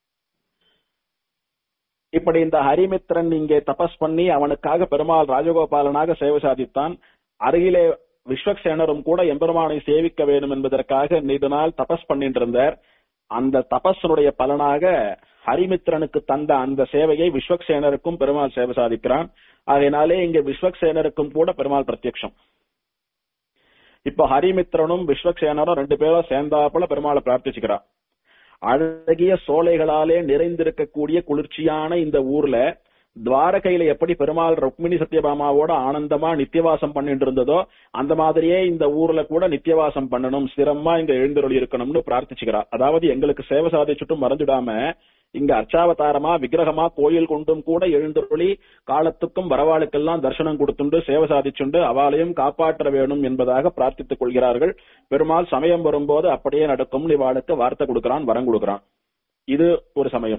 இப்படி இந்த ஹரிமித்ரன் இங்கே தபஸ் பண்ணி அவனுக்காக பெருமாள் ராஜகோபாலனாக சேவை சாதித்தான் அருகிலே விஸ்வக்சேனரும் கூட எம்பெருமானை சேவிக்க வேண்டும் என்பதற்காக நீண்ட நாள் தபஸ் பண்ணிட்டு இருந்தார் அந்த தபஸனுடைய பலனாக ஹரிமித்ரனுக்கு தந்த அந்த சேவையை விஸ்வக்சேனருக்கும் பெருமாள் சேவை சாதிக்கிறான் அதனாலே இங்க விஸ்வக்சேனருக்கும் கூட பெருமாள் பிரத்யக்ஷம் இப்ப ஹரிமித்ரனும் விஸ்வக்சேனரும் ரெண்டு பேரும் சேர்ந்தாப்புல பெருமாளை பிரார்த்திச்சுக்கிறா அழகிய சோலைகளாலே நிறைந்திருக்கக்கூடிய குளிர்ச்சியான இந்த ஊர்ல துவாரகையில எப்படி பெருமாள் ருக்மிணி சத்யபாமாவோட ஆனந்தமா நித்தியவாசம் பண்ணிட்டு இருந்ததோ அந்த மாதிரியே இந்த ஊர்ல கூட நித்தியவாசம் பண்ணணும் ஸ்திரமா இங்க எழுந்தருளி இருக்கணும்னு பிரார்த்திச்சுக்கிறா அதாவது எங்களுக்கு சேவை சாதிச்சுட்டும் மறந்துடாம இங்க அர்ச்சாவதாரமா விக்கிரகமா கோயில் கொண்டும் கூட எழுந்தருளி காலத்துக்கும் வரவாளுக்கெல்லாம் தரிசனம் கொடுத்துண்டு சேவை சாதிச்சுண்டு அவாளையும் காப்பாற்ற வேணும் என்பதாக பிரார்த்தித்துக் கொள்கிறார்கள் பெருமாள் சமயம் வரும்போது அப்படியே நடக்கும் இவாளுக்கு வார்த்தை கொடுக்கிறான் வரம் கொடுக்கிறான் இது ஒரு சமயம்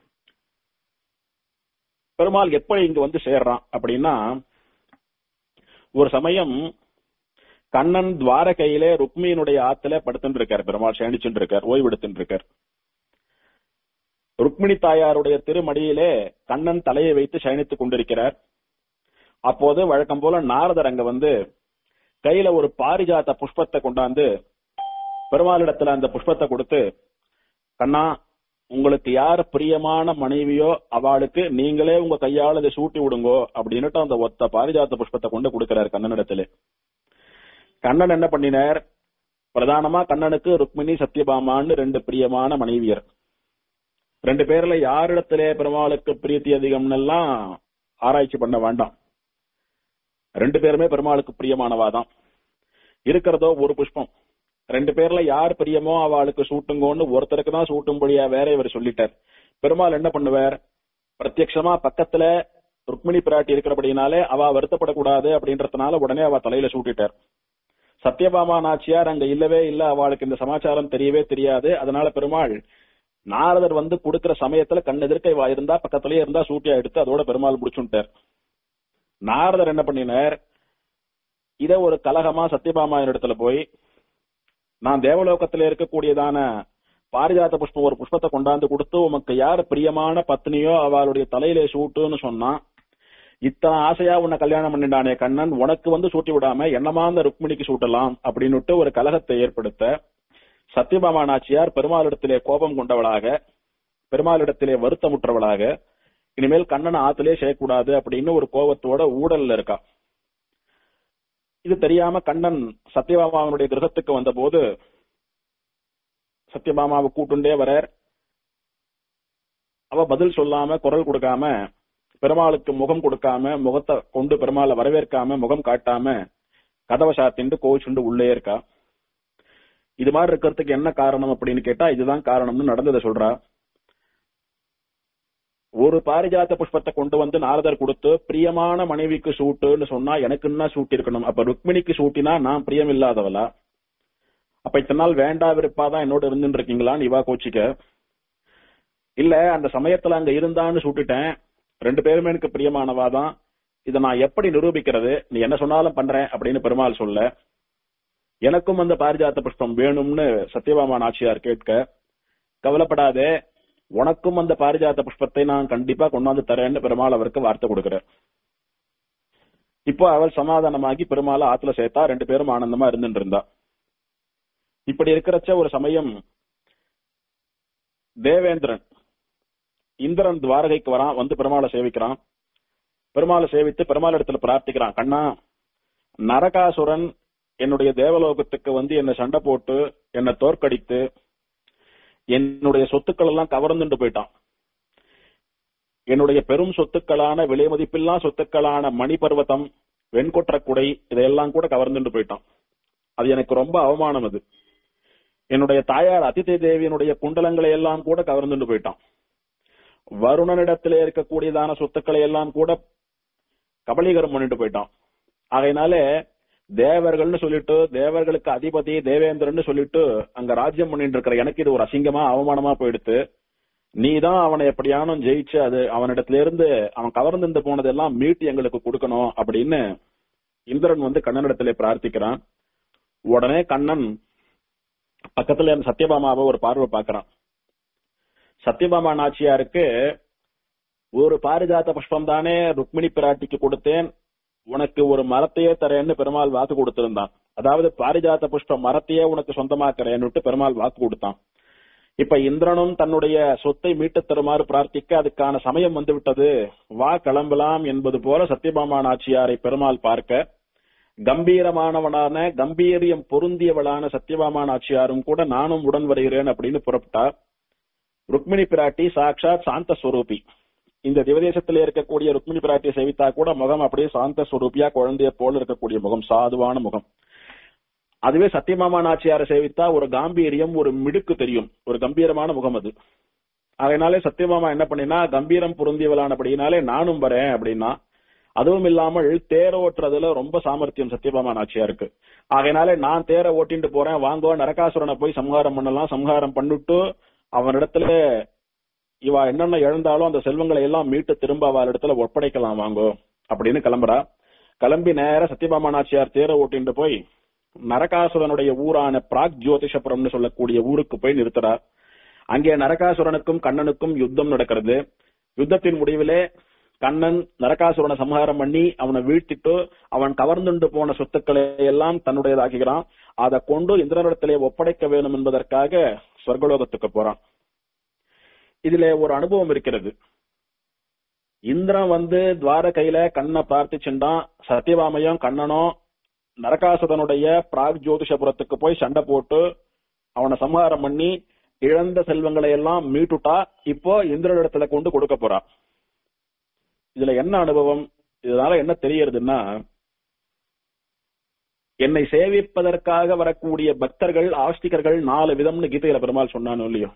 பெருமாள் எப்படி இங்க வந்து சேர்றான் அப்படின்னா ஒரு சமயம் கண்ணன் துவாரகையிலே ருக்மியினுடைய ஆத்துல படுத்துட்டு இருக்கார் பெருமாள் சேனிச்சுட்டு இருக்கார் ஓய்வெடுத்துட்டு இருக்கார் ருக்மிணி தாயாருடைய திருமடியிலே கண்ணன் தலையை வைத்து சயனித்துக் கொண்டிருக்கிறார் அப்போது வழக்கம் போல நாரதர் அங்க வந்து கையில ஒரு பாரிஜாத்த புஷ்பத்தை கொண்டாந்து பெருமாளிடத்துல அந்த புஷ்பத்தை கொடுத்து கண்ணா உங்களுக்கு யார் பிரியமான மனைவியோ அவளுக்கு நீங்களே உங்க கையால இதை சூட்டி விடுங்கோ அப்படின்னுட்டு அந்த ஒத்த பாரிஜாத்த புஷ்பத்தை கொண்டு கொடுக்கிறார் கண்ணனிடத்துல கண்ணன் என்ன பண்ணினார் பிரதானமா கண்ணனுக்கு ருக்மிணி சத்யபாமான்னு ரெண்டு பிரியமான மனைவியர் ரெண்டு பேர்ல யாரிடத்திலே பெருமாளுக்கு பிரீத்தி அதிகம்னு எல்லாம் ஆராய்ச்சி பண்ண வேண்டாம் ரெண்டு பேருமே பெருமாளுக்கு பிரியமானவாதான் இருக்கிறதோ ஒரு புஷ்பம் ரெண்டு பேர்ல யார் பிரியமோ அவளுக்கு சூட்டுங்கோன்னு ஒருத்தருக்கு தான் சூட்டும்படியா வேற இவர் சொல்லிட்டார் பெருமாள் என்ன பண்ணுவார் பிரத்யட்சமா பக்கத்துல ருக்மிணி பிராட்டி இருக்கிறபடினாலே அவ வருத்தப்படக்கூடாது அப்படின்றதுனால உடனே அவ தலையில சூட்டிட்டார் சத்யபாமா நாச்சியார் அங்க இல்லவே இல்ல அவளுக்கு இந்த சமாச்சாரம் தெரியவே தெரியாது அதனால பெருமாள் நாரதர் வந்து கொடுக்கிற சமயத்துல கண் எதிர்க்க இவா இருந்தா பக்கத்திலேயே இருந்தா சூட்டியா எடுத்து அதோட பெருமாள் முடிச்சுட்டார் நாரதர் என்ன பண்ணினார் இத ஒரு கலகமா சத்யபாமா இடத்துல போய் நான் தேவலோகத்துல இருக்கக்கூடியதான பாரிஜாத புஷ்பம் ஒரு புஷ்பத்தை கொண்டாந்து கொடுத்து உமக்கு யார் பிரியமான பத்னியோ அவளுடைய தலையிலே சூட்டுன்னு சொன்னா இத்தனை ஆசையா உன்னை கல்யாணம் பண்ணிட்டானே கண்ணன் உனக்கு வந்து சூட்டி விடாம என்னமா அந்த ருக்மிணிக்கு சூட்டலாம் அப்படின்னுட்டு ஒரு கலகத்தை ஏற்படுத்த சத்யபாமா நாச்சியார் பெருமாளிடத்திலே கோபம் கொண்டவளாக பெருமாளிடத்திலே வருத்தமுற்றவளாக இனிமேல் கண்ணனை ஆத்திலே செய்யக்கூடாது அப்படின்னு ஒரு கோபத்தோட ஊடல்ல இருக்கா இது தெரியாம கண்ணன் சத்யபாமாவனுடைய கிரகத்துக்கு வந்தபோது சத்யபாமாவை கூட்டுண்டே வரார் அவ பதில் சொல்லாம குரல் கொடுக்காம பெருமாளுக்கு முகம் கொடுக்காம முகத்தை கொண்டு பெருமாளை வரவேற்காம முகம் காட்டாம கதவை சாத்திண்டு கோவிச்சுண்டு உள்ளே இருக்கா இது மாதிரி இருக்கிறதுக்கு என்ன காரணம் அப்படின்னு கேட்டா இதுதான் காரணம்னு நடந்ததை சொல்றா ஒரு பாரிஜாத்த புஷ்பத்தை கொண்டு வந்து நாரதர் கொடுத்து பிரியமான மனைவிக்கு சூட்டுன்னு சொன்னா எனக்கு என்ன சூட்டி இருக்கணும் அப்ப ருக்மிணிக்கு சூட்டினா நான் பிரியம் இல்லாதவளா அப்ப இத்தனை நாள் வேண்டா விருப்பாதான் என்னோட இருந்துட்டு இருக்கீங்களான்னு இவா கோச்சிக்க இல்ல அந்த சமயத்துல அங்க இருந்தான்னு சூட்டிட்டேன் ரெண்டு பேருமே எனக்கு பிரியமானவாதான் இதை நான் எப்படி நிரூபிக்கிறது நீ என்ன சொன்னாலும் பண்றேன் அப்படின்னு பெருமாள் சொல்ல எனக்கும் அந்த பாரிஜாத்த புஷ்பம் வேணும்னு சத்யபாமா நாச்சியார் கேட்க கவலைப்படாதே உனக்கும் அந்த பாரிஜாத்த புஷ்பத்தை நான் கண்டிப்பா கொண்டாந்து தரேன்னு பெருமாள் அவருக்கு வார்த்தை கொடுக்கிறார் இப்போ அவள் சமாதானமாகி பெருமாளை ஆத்துல சேர்த்தா ரெண்டு பேரும் ஆனந்தமா இருந்துட்டு இருந்தா இப்படி இருக்கிறச்ச ஒரு சமயம் தேவேந்திரன் இந்திரன் துவாரகைக்கு வரான் வந்து பெருமாளை சேவிக்கிறான் பெருமாளை சேவித்து பெருமாள் இடத்துல பிரார்த்திக்கிறான் கண்ணா நரகாசுரன் என்னுடைய தேவலோகத்துக்கு வந்து என்ன சண்டை போட்டு என்னை தோற்கடித்து என்னுடைய சொத்துக்கள் எல்லாம் கவர்ந்துட்டு போயிட்டான் என்னுடைய பெரும் சொத்துக்களான விலை மதிப்பில்லா சொத்துக்களான மணிபர்வதம் வெண்கொற்ற குடை இதையெல்லாம் கூட கவர்ந்துட்டு போயிட்டான் அது எனக்கு ரொம்ப அவமானம் அது என்னுடைய தாயார் அதிதி தேவியினுடைய குண்டலங்களை எல்லாம் கூட கவர்ந்துட்டு போயிட்டான் வருணனிடத்திலே இருக்கக்கூடியதான சொத்துக்களை எல்லாம் கூட கபலீகரம் பண்ணிட்டு போயிட்டான் ஆகையினால தேவர்கள்னு சொல்லிட்டு தேவர்களுக்கு அதிபதி தேவேந்திரன்னு சொல்லிட்டு அங்க ராஜ்யம் பண்ணிட்டு இருக்கிற எனக்கு இது ஒரு அசிங்கமா அவமானமா போயிடுத்து நீ தான் அவனை எப்படியானும் ஜெயிச்சு அது அவனிடத்துல இருந்து அவன் கவர்ந்து போனதெல்லாம் மீட்டு எங்களுக்கு கொடுக்கணும் அப்படின்னு இந்திரன் வந்து கண்ணனிடத்திலே பிரார்த்திக்கிறான் உடனே கண்ணன் பக்கத்துல இருந்த சத்யபாமாவை ஒரு பார்வை பாக்குறான் சத்யபாமா நாச்சியாருக்கு ஒரு பாரிஜாத புஷ்பம் தானே ருக்மிணி பிராட்டிக்கு கொடுத்தேன் உனக்கு ஒரு மரத்தையே தரேன்னு பெருமாள் வாக்கு கொடுத்திருந்தான் அதாவது பாரிஜாத புஷ்ப மரத்தையே உனக்கு சொந்தமாக்குறேன்னுட்டு பெருமாள் வாக்கு கொடுத்தான் இப்ப இந்திரனும் தன்னுடைய சொத்தை மீட்டு தருமாறு பிரார்த்திக்க அதுக்கான சமயம் வந்து விட்டது வா கிளம்பலாம் என்பது போல சத்யபாமா நாச்சியாரை பெருமாள் பார்க்க கம்பீரமானவனான கம்பீரியம் பொருந்தியவளான சத்யபாமா நாச்சியாரும் கூட நானும் உடன் வருகிறேன் அப்படின்னு புறப்பட்டா ருக்மிணி பிராட்டி சாட்சாத் சாந்த ஸ்வரூபி இந்த திவதேசத்தில் இருக்கக்கூடிய ருக்மிணி பிராட்டியை சேவித்தா கூட முகம் அப்படியே சாந்த ஸ்வரூபியா குழந்தைய போல இருக்கக்கூடிய முகம் சாதுவான முகம் அதுவே சத்தியமாமா நாச்சியாரை சேவித்தா ஒரு காம்பீரியம் ஒரு மிடுக்கு தெரியும் ஒரு கம்பீரமான முகம் அது அதனாலே சத்தியமாமா என்ன பண்ணினா கம்பீரம் பொருந்தியவளானபடினாலே நானும் வரேன் அப்படின்னா அதுவும் இல்லாமல் தேர ஓட்டுறதுல ரொம்ப சாமர்த்தியம் சத்தியபாமா நாச்சியாருக்கு ஆகையினாலே நான் தேர ஓட்டிட்டு போறேன் வாங்கோ நரகாசுரனை போய் சம்ஹாரம் பண்ணலாம் சம்ஹாரம் பண்ணிட்டு அவனிடத்துல இவ என்னென்ன இழந்தாலும் அந்த செல்வங்களை எல்லாம் மீட்டு திரும்ப அவள் இடத்துல ஒப்படைக்கலாம் வாங்கோ அப்படின்னு கிளம்புறா கிளம்பி நேர சத்தியபாமா நாச்சியார் தேர ஓட்டிட்டு போய் நரகாசுரனுடைய ஊரான பிராக் ஜோதிஷபுரம்னு சொல்லக்கூடிய ஊருக்கு போய் நிறுத்துறா அங்கே நரகாசுரனுக்கும் கண்ணனுக்கும் யுத்தம் நடக்கிறது யுத்தத்தின் முடிவிலே கண்ணன் நரகாசுரனை சம்ஹாரம் பண்ணி அவனை வீழ்த்திட்டு அவன் கவர்ந்துண்டு போன சொத்துக்களை எல்லாம் தன்னுடையதாக்குகிறான் அதை கொண்டு இந்திரனிடத்திலே ஒப்படைக்க வேண்டும் என்பதற்காக சொர்க்கலோகத்துக்கு போறான் இதுல ஒரு அனுபவம் இருக்கிறது இந்திரன் வந்து துவாரகையில கண்ணை பிரார்த்திச்சுட்டான் சத்தியவாமையும் கண்ணனும் நரகாசுரனுடைய பிராக் ஜோதிஷபுரத்துக்கு போய் சண்டை போட்டு அவனை சம்ஹாரம் பண்ணி இழந்த செல்வங்களை எல்லாம் மீட்டுட்டா இப்போ இந்திரனிடத்துல கொண்டு கொடுக்க போறான் இதுல என்ன அனுபவம் இதனால என்ன தெரியறதுன்னா என்னை சேவிப்பதற்காக வரக்கூடிய பக்தர்கள் ஆஸ்திகர்கள் நாலு விதம்னு கீதையில பெருமாள் சொன்னானோ இல்லையோ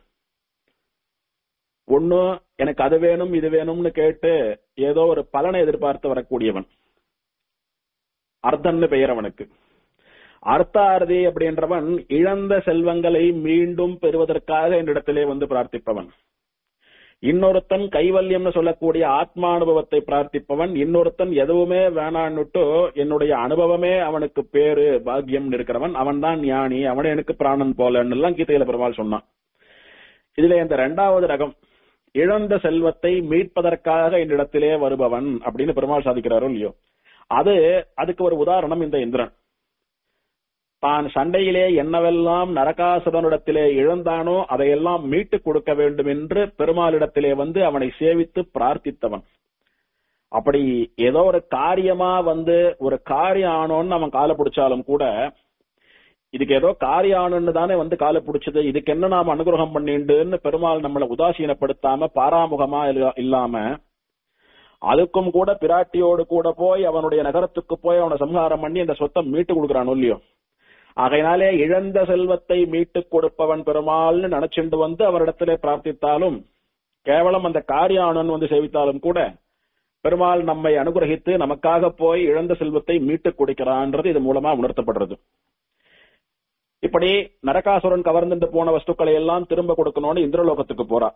ஒண்ணு எனக்கு அது வேணும் இது வேணும்னு கேட்டு ஏதோ ஒரு பலனை எதிர்பார்த்து வரக்கூடியவன் அர்த்தன்னு பெயர் அவனுக்கு அர்த்தாரதி அப்படின்றவன் இழந்த செல்வங்களை மீண்டும் பெறுவதற்காக என்னிடத்திலே வந்து பிரார்த்திப்பவன் இன்னொருத்தன் கைவல்யம்னு சொல்லக்கூடிய ஆத்மானுபவத்தை பிரார்த்திப்பவன் இன்னொருத்தன் எதுவுமே வேணான்னுட்டு என்னுடைய அனுபவமே அவனுக்கு பேரு பாக்கியம் இருக்கிறவன் அவன் தான் ஞானி அவனே எனக்கு பிராணன் போலன்னு எல்லாம் கீதையில பெருமாள் சொன்னான் இதுல இந்த இரண்டாவது ரகம் இழந்த செல்வத்தை மீட்பதற்காக என்னிடத்திலே வருபவன் அப்படின்னு பெருமாள் சாதிக்கிறாரோ இல்லையோ அது அதுக்கு ஒரு உதாரணம் இந்த இந்திரன் தான் சண்டையிலே என்னவெல்லாம் நரகாசுரனிடத்திலே இழந்தானோ அதையெல்லாம் மீட்டுக் கொடுக்க வேண்டும் என்று பெருமாளிடத்திலே வந்து அவனை சேவித்து பிரார்த்தித்தவன் அப்படி ஏதோ ஒரு காரியமா வந்து ஒரு காரியம் ஆனோன்னு அவன் காலை பிடிச்சாலும் கூட இதுக்கு ஏதோ காரியம் ஆனோன்னு தானே வந்து காலை பிடிச்சது இதுக்கு என்ன நாம அனுகிரகம் பண்ணிண்டுன்னு பெருமாள் நம்மளை உதாசீனப்படுத்தாம பாராமுகமா இல்ல- இல்லாம அதுக்கும் கூட பிராட்டியோடு கூட போய் அவனுடைய நகரத்துக்கு போய் அவனை சம்ஹாரம் பண்ணி அந்த சொத்தை மீட்டு கொடுக்கறான் இல்லையோ ஆகையினாலே இழந்த செல்வத்தை மீட்டுக் கொடுப்பவன் பெருமாள்னு நினைச்சுண்டு வந்து அவரிடத்திலே பிரார்த்தித்தாலும் கேவலம் அந்த காரியானன் வந்து சேவித்தாலும் கூட பெருமாள் நம்மை அனுகிரகித்து நமக்காக போய் இழந்த செல்வத்தை மீட்டுக் கொடுக்கிறான்றது இது மூலமா உணர்த்தப்படுறது இப்படி நரகாசுரன் கவர்ந்துட்டு போன வஸ்துக்களை எல்லாம் திரும்ப கொடுக்கணும்னு இந்திரலோகத்துக்கு போறா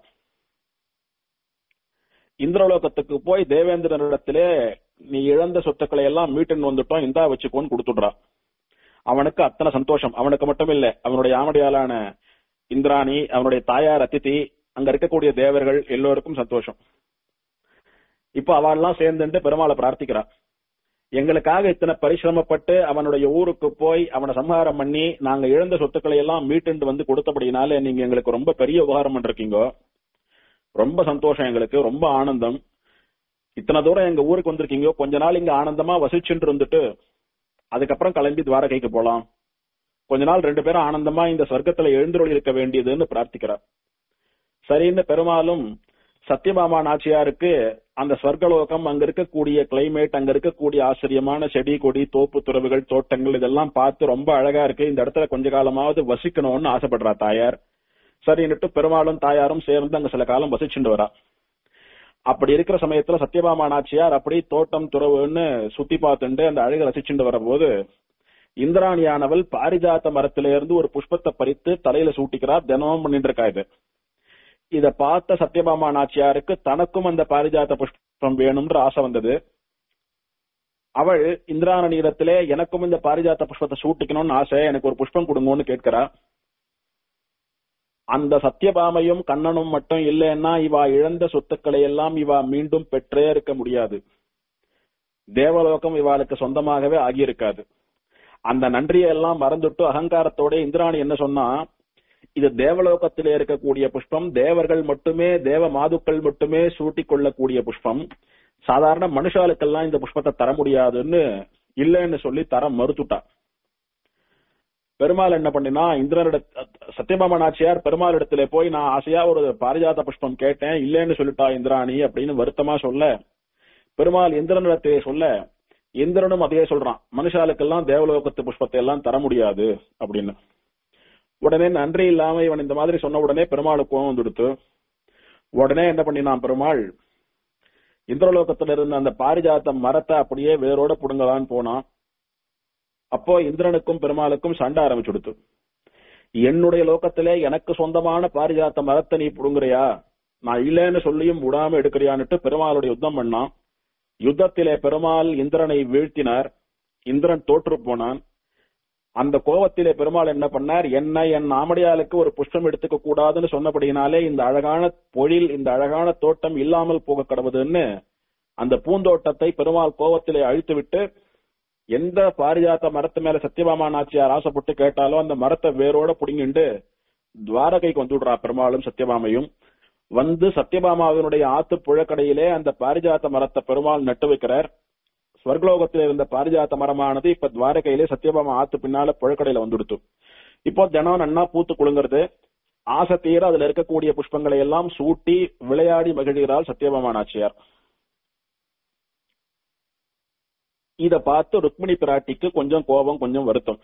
இந்திரலோகத்துக்கு போய் தேவேந்திரனிடத்திலே நீ இழந்த சொத்துக்களை எல்லாம் மீட்டுன்னு வந்துட்டோம் இந்தா வச்சுக்கோன்னு கொடுத்துடுறா அவனுக்கு அத்தனை சந்தோஷம் அவனுக்கு மட்டும் இல்ல அவனுடைய ஆமடியாலான இந்திராணி அவனுடைய தாயார் அதிதி அங்க இருக்கக்கூடிய தேவர்கள் எல்லோருக்கும் சந்தோஷம் இப்ப அவள்லாம் சேர்ந்துட்டு பெருமாளை பிரார்த்திக்கிறா எங்களுக்காக இத்தனை பரிசிரமப்பட்டு அவனுடைய ஊருக்கு போய் அவனை சம்ஹாரம் பண்ணி நாங்க இழந்த சொத்துக்களை எல்லாம் மீட்டுண்டு வந்து கொடுத்தபடினால நீங்க எங்களுக்கு ரொம்ப பெரிய உபகாரம் பண்ணிருக்கீங்க ரொம்ப சந்தோஷம் எங்களுக்கு ரொம்ப ஆனந்தம் இத்தனை தூரம் எங்க ஊருக்கு வந்திருக்கீங்க கொஞ்ச நாள் இங்க ஆனந்தமா வசிச்சுட்டு இருந்துட்டு அதுக்கப்புறம் கிளம்பி துவாரகைக்கு போலாம் கொஞ்ச நாள் ரெண்டு பேரும் ஆனந்தமா இந்த சொர்க்கத்துல எழுந்தருளி இருக்க வேண்டியதுன்னு பிரார்த்திக்கிறார் சரின்னு பெருமாளும் சத்யபாமா நாச்சியாருக்கு அந்த சொர்க்கலோகம் அங்க இருக்கக்கூடிய கிளைமேட் அங்க இருக்கக்கூடிய ஆச்சரியமான செடி கொடி தோப்பு துறவுகள் தோட்டங்கள் இதெல்லாம் பார்த்து ரொம்ப அழகா இருக்கு இந்த இடத்துல கொஞ்ச காலமாவது வசிக்கணும்னு ஆசைப்படுறா தாயார் சரின்னுட்டு பெருமாளும் தாயாரும் சேர்ந்து அங்க சில காலம் வசிச்சுட்டு வரா அப்படி இருக்கிற சமயத்துல சத்யபாமா நாச்சியார் அப்படி தோட்டம் துறவுன்னு சுத்தி பார்த்துட்டு அந்த அழகை ரசிச்சுட்டு வரும்போது இந்திராணியானவள் பாரிஜாத்த மரத்திலிருந்து ஒரு புஷ்பத்தை பறித்து தலையில சூட்டிக்கிறார் தினமும் பண்ணிட்டு இருக்கா இது இத பார்த்த சத்யபாமா நாச்சியாருக்கு தனக்கும் அந்த பாரிஜாத்த புஷ்பம் வேணும்ன்ற ஆசை வந்தது அவள் இந்திராணியிடத்திலே எனக்கும் இந்த பாரிஜாத்த புஷ்பத்தை சூட்டிக்கணும்னு ஆசை எனக்கு ஒரு புஷ்பம் கொடுங்கன்னு கேட்கிறா அந்த சத்யபாமையும் கண்ணனும் மட்டும் இல்லைன்னா இவா இழந்த சொத்துக்களை எல்லாம் இவா மீண்டும் பெற்றே இருக்க முடியாது தேவலோகம் இவாளுக்கு சொந்தமாகவே ஆகியிருக்காது அந்த நன்றியை எல்லாம் மறந்துட்டு அகங்காரத்தோட இந்திராணி என்ன சொன்னா இது தேவலோகத்திலே இருக்கக்கூடிய புஷ்பம் தேவர்கள் மட்டுமே தேவ மாதுக்கள் மட்டுமே சூட்டிக் கொள்ளக்கூடிய புஷ்பம் சாதாரண மனுஷாளுக்கெல்லாம் இந்த புஷ்பத்தை தர முடியாதுன்னு இல்லைன்னு சொல்லி தர மறுத்துட்டா பெருமாள் என்ன பண்ணினா இந்திரனிட சத்யபாமா நாச்சியார் பெருமாள் இடத்துல போய் நான் ஆசையா ஒரு பாரிஜாத புஷ்பம் கேட்டேன் இல்லைன்னு சொல்லிட்டா இந்திராணி அப்படின்னு வருத்தமா சொல்ல பெருமாள் இந்திரனிடத்திலே சொல்ல இந்திரனும் அதே சொல்றான் மனுஷாளுக்கெல்லாம் தேவலோகத்து புஷ்பத்தை எல்லாம் தர முடியாது அப்படின்னு உடனே நன்றி இல்லாம இவன் இந்த மாதிரி சொன்ன உடனே பெருமாளுக்கு கோவம் வந்துடுத்து உடனே என்ன பண்ணினான் பெருமாள் இந்திரலோகத்துல இருந்த அந்த பாரிஜாத்த மரத்தை அப்படியே வேரோட புடுங்கலான்னு போனான் அப்போ இந்திரனுக்கும் பெருமாளுக்கும் சண்டை ஆரம்பிச்சுடுத்து என்னுடைய லோகத்திலே எனக்கு சொந்தமான பாரிஜாத்த மரத்தை நீ புடுங்குறியா நான் இல்லைன்னு சொல்லியும் விடாம எடுக்கிறியான்னுட்டு பெருமாளுடைய யுத்தம் பண்ணான் யுத்தத்திலே பெருமாள் இந்திரனை வீழ்த்தினார் இந்திரன் தோற்று போனான் அந்த கோபத்திலே பெருமாள் என்ன பண்ணார் என்ன என் நாமடியாளுக்கு ஒரு புஷ்பம் எடுத்துக்க கூடாதுன்னு சொன்னபடியினாலே இந்த அழகான பொழில் இந்த அழகான தோட்டம் இல்லாமல் போக கடவுதுன்னு அந்த பூந்தோட்டத்தை பெருமாள் கோபத்திலே அழித்துவிட்டு எந்த பாரிஜாத்த மரத்து மேல சத்யபாமா நாச்சியார் ஆசைப்பட்டு கேட்டாலோ அந்த மரத்தை வேரோட புடுங்கிண்டு துவாரகைக்கு வந்துடுறா பெருமாளும் சத்யபாமையும் வந்து சத்யபாமாவினுடைய ஆத்து புழக்கடையிலே அந்த பாரிஜாத்த மரத்தை பெருமாள் நட்டு வைக்கிறார் ஸ்வர்கலோகத்தில் இருந்த பாரிஜாத்த மரமானது இப்ப துவாரகையிலே சத்யபாமா ஆத்து பின்னால புழக்கடையில வந்துடுத்து இப்போ தினம் நன்னா பூத்து குலுங்குறது ஆசை தீர அதுல இருக்கக்கூடிய புஷ்பங்களை எல்லாம் சூட்டி விளையாடி மகிழ்கிறாள் சத்யபாமா நாச்சியார் இத பார்த்து ருக்மிணி பிராட்டிக்கு கொஞ்சம் கோபம் கொஞ்சம் வருத்தம்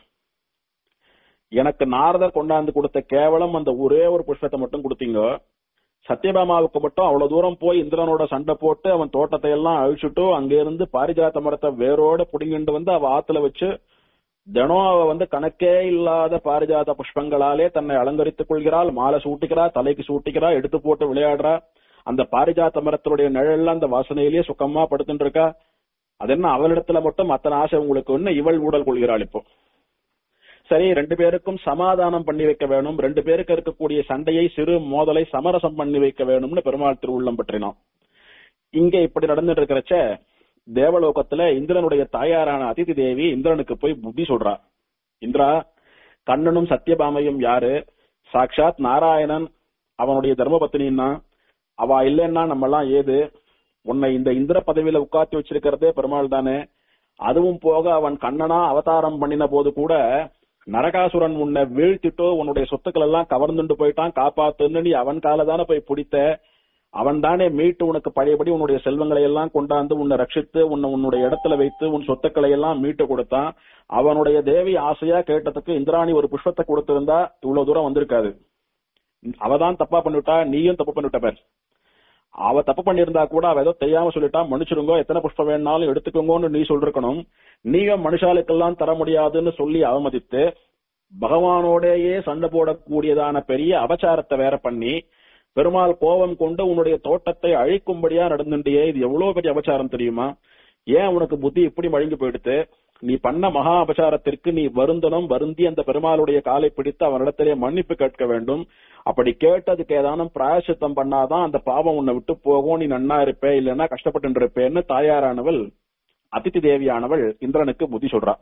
எனக்கு நாரதர் கொண்டாந்து கொடுத்த கேவலம் அந்த ஒரே ஒரு புஷ்பத்தை மட்டும் கொடுத்தீங்க சத்யபாமாவுக்கு மட்டும் அவ்வளவு தூரம் போய் இந்திரனோட சண்டை போட்டு அவன் தோட்டத்தை எல்லாம் அழிச்சுட்டு அங்க இருந்து பாரிஜாத்த மரத்தை வேரோட புடுங்கிட்டு வந்து அவ ஆத்துல வச்சு தினம் அவ வந்து கணக்கே இல்லாத பாரிஜாத புஷ்பங்களாலே தன்னை அலங்கரித்துக் கொள்கிறாள் மாலை சூட்டிக்கிறா தலைக்கு சூட்டிக்கிறா எடுத்து போட்டு விளையாடுறா அந்த பாரிஜாத்த மரத்தினுடைய நிழல்ல அந்த வாசனையிலேயே சுகமா படுத்துட்டு இருக்கா அது என்ன அவளிடத்துல மட்டும் அத்தனை ஆசை உங்களுக்கு ஒண்ணு இவள் ஊடல் கொள்கிறாள் இப்போ சரி ரெண்டு பேருக்கும் சமாதானம் பண்ணி வைக்க வேணும் ரெண்டு பேருக்கு இருக்கக்கூடிய சண்டையை சிறு மோதலை சமரசம் பண்ணி வைக்க வேணும்னு பெருமாள் திருவுள்ளம் பற்றினோம் இங்க இப்படி நடந்துட்டு இருக்கிறச்ச தேவலோகத்துல இந்திரனுடைய தாயாரான அதிதி தேவி இந்திரனுக்கு போய் புத்தி சொல்றா இந்திரா கண்ணனும் சத்யபாமையும் யாரு சாட்சாத் நாராயணன் அவனுடைய தர்மபத்தினா அவ இல்லைன்னா நம்ம எல்லாம் ஏது உன்னை இந்த இந்திர பதவியில உட்காத்தி வச்சிருக்கிறதே பெருமாள் தானே அதுவும் போக அவன் கண்ணனா அவதாரம் பண்ணின போது கூட நரகாசுரன் உன்னை வீழ்த்திட்டோ உன்னுடைய சொத்துக்கள் எல்லாம் கவர்ந்துட்டு போயிட்டான் காப்பாத்துன்னு நீ அவன் கால தானே போய் பிடித்த அவன் தானே மீட்டு உனக்கு பழையபடி உன்னுடைய செல்வங்களை எல்லாம் கொண்டாந்து உன்னை ரட்சித்து உன்னை உன்னுடைய இடத்துல வைத்து உன் சொத்துக்களை எல்லாம் மீட்டு கொடுத்தான் அவனுடைய தேவி ஆசையா கேட்டதுக்கு இந்திராணி ஒரு புஷ்பத்தை கொடுத்திருந்தா இவ்வளவு தூரம் வந்திருக்காது அவதான் தப்பா பண்ணிவிட்டா நீயும் தப்பு பண்ணிவிட்ட பேர் அவ தப்பு பண்ணியிருந்தா கூட அவ ஏதோ தெரியாம சொல்லிட்டா மன்னிச்சிருங்க எத்தனை புஷ்பம் வேணாலும் எடுத்துக்கோங்கன்னு நீ சொல்லிருக்கணும் நீயும் மனுஷாளுக்கெல்லாம் தர முடியாதுன்னு சொல்லி அவமதித்து பகவானோடேயே சண்டை போடக்கூடியதான பெரிய அபச்சாரத்தை வேற பண்ணி பெருமாள் கோபம் கொண்டு உன்னுடைய தோட்டத்தை அழிக்கும்படியா நடந்துட்டியே இது எவ்வளவு பெரிய அபச்சாரம் தெரியுமா ஏன் உனக்கு புத்தி இப்படி மழுங்கி போயிடுத்து நீ பண்ண மகா அபச்சாரத்திற்கு நீ வருந்தனும் வருந்தி அந்த பெருமாளுடைய காலை பிடித்து அவனிடத்திலே மன்னிப்பு கேட்க வேண்டும் அப்படி கேட்டதுக்கு ஏதானும் பிராயசித்தம் பண்ணாதான் அந்த பாவம் உன்னை விட்டு போகும் நீ நன்னா இருப்பே இல்லைன்னா கஷ்டப்பட்டு இருப்பேன்னு தாயாரானவள் அதித்தி தேவியானவள் இந்திரனுக்கு புத்தி சொல்றா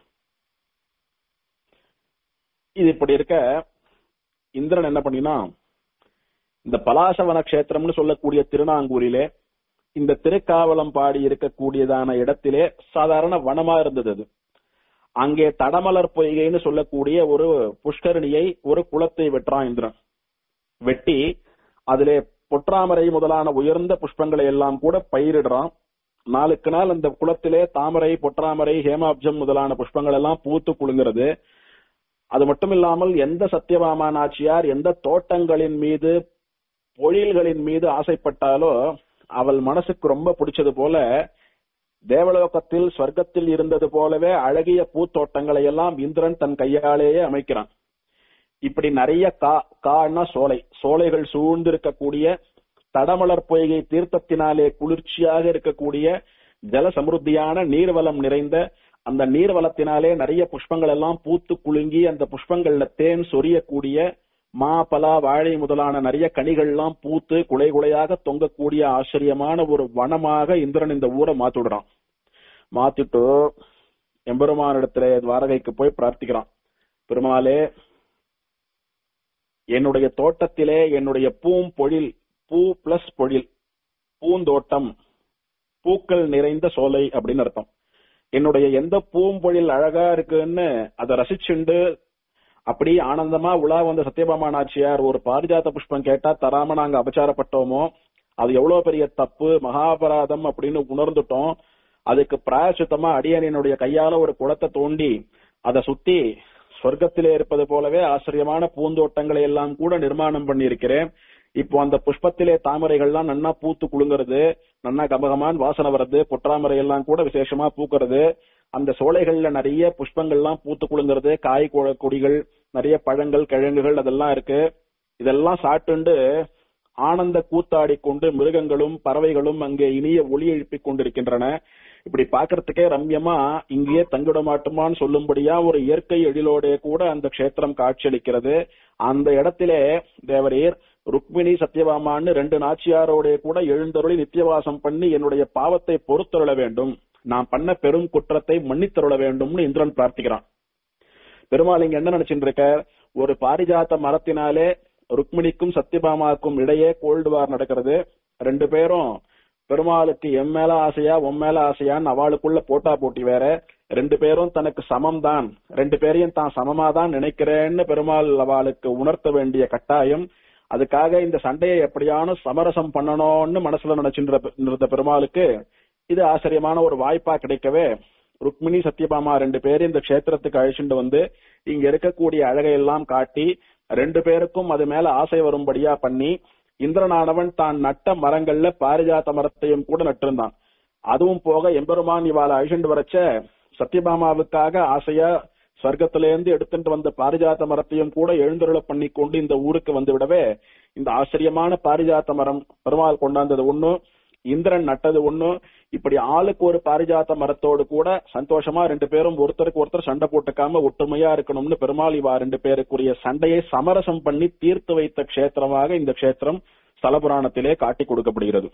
இது இப்படி இருக்க இந்திரன் என்ன பண்ணினா இந்த பலாசவன கஷேத்திரம்னு சொல்லக்கூடிய திருநாங்கூரிலே இந்த திருக்காவலம் பாடி இருக்கக்கூடியதான இடத்திலே சாதாரண வனமா இருந்தது அது அங்கே தடமலர் பொய்கைன்னு சொல்லக்கூடிய ஒரு புஷ்கரணியை ஒரு குளத்தை வெட்டுறான் இந்திரன் வெட்டி அதிலே பொற்றாமரை முதலான உயர்ந்த புஷ்பங்களை எல்லாம் கூட பயிரிடுறான் நாளுக்கு நாள் அந்த குளத்திலே தாமரை பொற்றாமரை ஹேமாப்ஜம் முதலான புஷ்பங்கள் எல்லாம் பூத்து குலுங்கிறது அது மட்டும் இல்லாமல் எந்த சத்தியபாமா நாச்சியார் எந்த தோட்டங்களின் மீது பொழில்களின் மீது ஆசைப்பட்டாலோ அவள் மனசுக்கு ரொம்ப பிடிச்சது போல தேவலோகத்தில் ஸ்வர்க்கத்தில் இருந்தது போலவே அழகிய பூத்தோட்டங்களை எல்லாம் இந்திரன் தன் கையாலேயே அமைக்கிறான் இப்படி நிறைய கா கான்னா சோலை சோலைகள் சூழ்ந்து இருக்கக்கூடிய தடமலர் பொய்கை தீர்த்தத்தினாலே குளிர்ச்சியாக இருக்கக்கூடிய ஜல சமிருத்தியான நீர்வளம் நிறைந்த அந்த நீர்வளத்தினாலே நிறைய புஷ்பங்கள் எல்லாம் பூத்து குலுங்கி அந்த புஷ்பங்கள்ல தேன் சொரியக்கூடிய மா பலா வாழை முதலான நிறைய கனிகள் எல்லாம் பூத்து குலை குலையாக தொங்கக்கூடிய ஆச்சரியமான ஒரு வனமாக இந்திரன் இந்த ஊரை மாத்திடுறான் மாத்திட்டு எம்பெருமானிடத்துல துவாரகைக்கு போய் பிரார்த்திக்கிறான் பெருமாளே என்னுடைய தோட்டத்திலே என்னுடைய பூம் பொழில் பூ பிளஸ் பொழில் பூந்தோட்டம் பூக்கள் நிறைந்த சோலை அப்படின்னு அர்த்தம் என்னுடைய எந்த பூம்பொழில் அழகா இருக்குன்னு அதை ரசிச்சுண்டு அப்படி ஆனந்தமா உலா வந்த சத்யபாமா நாச்சியார் ஒரு பாரிஜாத புஷ்பம் கேட்டா தராம நாங்க அபச்சாரப்பட்டோமோ அது எவ்வளவு பெரிய தப்பு மகாபராதம் அப்படின்னு உணர்ந்துட்டோம் அதுக்கு பிராயசித்தமா அடியனினுடைய கையால ஒரு குளத்தை தோண்டி அதை சுத்தி சொர்க்கத்திலே இருப்பது போலவே ஆச்சரியமான பூந்தோட்டங்களை எல்லாம் கூட நிர்மாணம் பண்ணியிருக்கிறேன் இப்போ அந்த புஷ்பத்திலே தாமரைகள்லாம் நன்னா பூத்து குலுங்குறது நன்னா கமகமான் வாசனை வர்றது பொற்றாமரை எல்லாம் கூட விசேஷமா பூக்கிறது அந்த சோலைகள்ல நிறைய புஷ்பங்கள்லாம் பூத்து குலுங்குறது காய் கொ- கொடிகள் நிறைய பழங்கள் கிழங்குகள் அதெல்லாம் இருக்கு இதெல்லாம் சாட்டுண்டு ஆனந்த கூத்தாடி கொண்டு மிருகங்களும் பறவைகளும் அங்கே இனிய ஒளி எழுப்பிக் கொண்டிருக்கின்றன இப்படி பாக்குறதுக்கே ரம்யமா இங்கேயே தங்கிட மாட்டுமான்னு சொல்லும்படியா ஒரு இயற்கை எழிலோட கூட அந்த க்ஷேத்திரம் காட்சியளிக்கிறது அந்த இடத்திலே தேவரீர் ருக்மிணி சத்யபாமான்னு ரெண்டு நாச்சியாரோட கூட எழுந்தருளி நித்தியவாசம் பண்ணி என்னுடைய பாவத்தை பொறுத்தருள வேண்டும் நான் பண்ண பெரும் குற்றத்தை மன்னித்தருள வேண்டும்னு இந்திரன் பிரார்த்திக்கிறான் பெருமாள் இங்க என்ன நினைச்சிட்டு இருக்க ஒரு பாரிஜாத்த மரத்தினாலே ருக்மிணிக்கும் சத்யபாமாவுக்கும் இடையே கோல்டு வார் நடக்கிறது ரெண்டு பேரும் பெருமாளுக்கு எம் மேல ஆசையா உன் மேல ஆசையான்னு அவளுக்குள்ள போட்டா போட்டி வேற ரெண்டு பேரும் தனக்கு சமம் தான் ரெண்டு பேரையும் தான் சமமா தான் நினைக்கிறேன்னு பெருமாள் அவளுக்கு உணர்த்த வேண்டிய கட்டாயம் அதுக்காக இந்த சண்டையை எப்படியான சமரசம் பண்ணணும்னு மனசுல நினைச்சுன்ற இருந்த பெருமாளுக்கு இது ஆச்சரியமான ஒரு வாய்ப்பா கிடைக்கவே ருக்மிணி சத்யபாமா ரெண்டு பேரும் இந்த க்ஷேத்திரத்துக்கு அழிச்சுட்டு வந்து இங்க இருக்கக்கூடிய அழகையெல்லாம் காட்டி ரெண்டு பேருக்கும் அது மேல ஆசை வரும்படியா பண்ணி இந்திரனானவன் தான் நட்ட மரங்கள்ல பாரிஜாத்த மரத்தையும் கூட நட்டிருந்தான் அதுவும் போக எம்பெருமான் இவாளை அழிச்சுண்டு வரச்ச சத்யபாமாவுக்காக ஆசையா ஸ்வர்க்கத்திலேருந்து எடுத்துட்டு வந்த பாரிஜாத்த மரத்தையும் கூட எழுந்தருள பண்ணி கொண்டு இந்த ஊருக்கு வந்து விடவே இந்த ஆச்சரியமான பாரிஜாத்த மரம் பெருமாள் கொண்டாந்தது ஒண்ணு இந்திரன் நட்டது ஒண்ணு இப்படி ஆளுக்கு ஒரு பாரிஜாத்த மரத்தோடு கூட சந்தோஷமா ரெண்டு பேரும் ஒருத்தருக்கு ஒருத்தர் சண்டை போட்டுக்காம ஒற்றுமையா இருக்கணும்னு பெருமாள் இவா ரெண்டு பேருக்குரிய சண்டையை சமரசம் பண்ணி தீர்த்து வைத்த க்ஷேத்திரமாக இந்த க்ஷேத்திரம் ஸ்தலபுராணத்திலே காட்டி கொடுக்கப்படுகிறது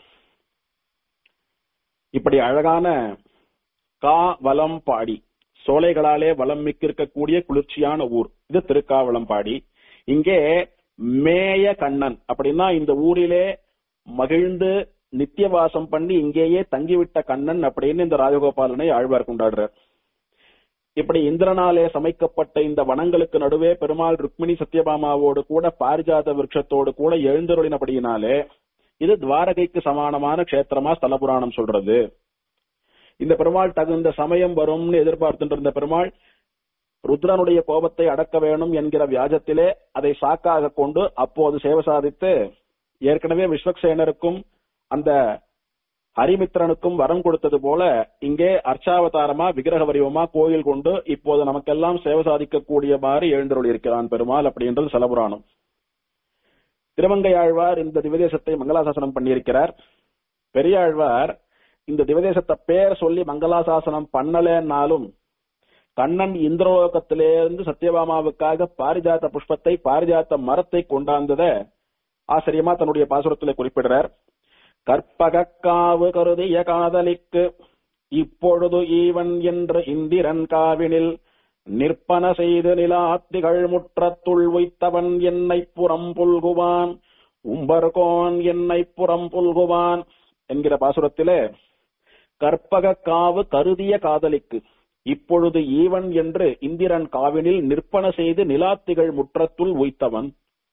இப்படி அழகான கா வலம் பாடி சோலைகளாலே வலம் மிக்கிருக்கக்கூடிய குளிர்ச்சியான ஊர் இது திருக்காவளம்பாடி இங்கே மேய கண்ணன் அப்படின்னா இந்த ஊரிலே மகிழ்ந்து நித்தியவாசம் பண்ணி இங்கேயே தங்கிவிட்ட கண்ணன் அப்படின்னு இந்த ராஜகோபாலனை ஆழ்வார் கொண்டாடுறார் இப்படி இந்திரனாலே சமைக்கப்பட்ட இந்த வனங்களுக்கு நடுவே பெருமாள் ருக்மிணி சத்யபாமாவோடு கூட பாரிஜாத விருட்சத்தோடு கூட எழுந்தருளினபடியினாலே இது துவாரகைக்கு சமானமான க்ஷேத்திரமா ஸ்தல புராணம் சொல்றது இந்த பெருமாள் தகுந்த சமயம் வரும்னு எதிர்பார்த்துட்டு இருந்த பெருமாள் ருத்ரனுடைய கோபத்தை அடக்க வேணும் என்கிற வியாஜத்திலே அதை சாக்காக கொண்டு அப்போது சேவை சாதித்து ஏற்கனவே விஸ்வக்சேனருக்கும் அந்த ஹரிமித்ரனுக்கும் வரம் கொடுத்தது போல இங்கே அர்ச்சாவதாரமா விக்கிரக வடிவமா கோயில் கொண்டு இப்போது நமக்கெல்லாம் சேவை சாதிக்கக்கூடிய மாதிரி எழுந்தருள் இருக்கிறான் பெருமாள் அப்படின்றது சலபுராணம் திருமங்கையாழ்வார் இந்த திவதேசத்தை மங்களாசாசனம் பண்ணியிருக்கிறார் பெரியாழ்வார் இந்த திவதேசத்தை பேர் சொல்லி மங்களாசாசனம் பண்ணலன்னாலும் கண்ணன் இந்திரலோகத்திலிருந்து சத்யபாமாவுக்காக பாரிஜாத்த புஷ்பத்தை பாரிஜாத்த மரத்தை கொண்டாந்தத ஆச்சரியமா தன்னுடைய பாசுரத்தில் குறிப்பிடுறார் கற்பகக்காவு கருதிய காதலிக்கு இப்பொழுது ஈவன் என்று இந்திரன் காவினில் நிற்பன செய்து நிலாத்திகள் முற்றத்துள் வைத்தவன் என்னை புறம் புல்குவான் உம்பர்கோன் என்னை புறம் புல்குவான் என்கிற பாசுரத்திலே கற்பக காவு கருதிய காதலிக்கு இப்பொழுது ஈவன் என்று இந்திரன் காவினில் நிற்பன செய்து நிலாத்திகள் முற்றத்துள் உய்த்தவன்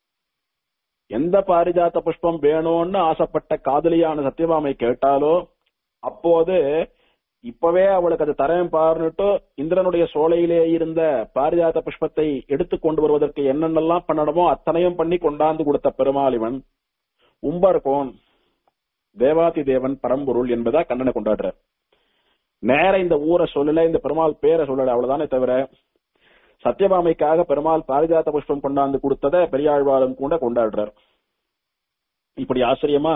எந்த பாரிஜாத்த புஷ்பம் வேணும்னு ஆசைப்பட்ட காதலியான சத்யபாமை கேட்டாலோ அப்போது இப்பவே அவளுக்கு அது தரேன் பாருன்னுட்டு இந்திரனுடைய சோலையிலே இருந்த பாரிஜாத புஷ்பத்தை எடுத்து கொண்டு வருவதற்கு என்னென்னலாம் பண்ணணுமோ அத்தனையும் பண்ணி கொண்டாந்து கொடுத்த பெருமாள் இவன் உம்பர்கோன் தேவாதி தேவன் பரம்பொருள் என்பதா கண்ணனை கொண்டாடுற நேர இந்த ஊரை சொல்லல இந்த பெருமாள் பேரை சொல்லல அவ்வளவுதானே தவிர சத்யபாமைக்காக பெருமாள் பாரிஜாத்த புஷ்பம் கொண்டாந்து கொடுத்தத பெரியாழ்வாரும் கூட கொண்டாடுறார் இப்படி ஆச்சரியமா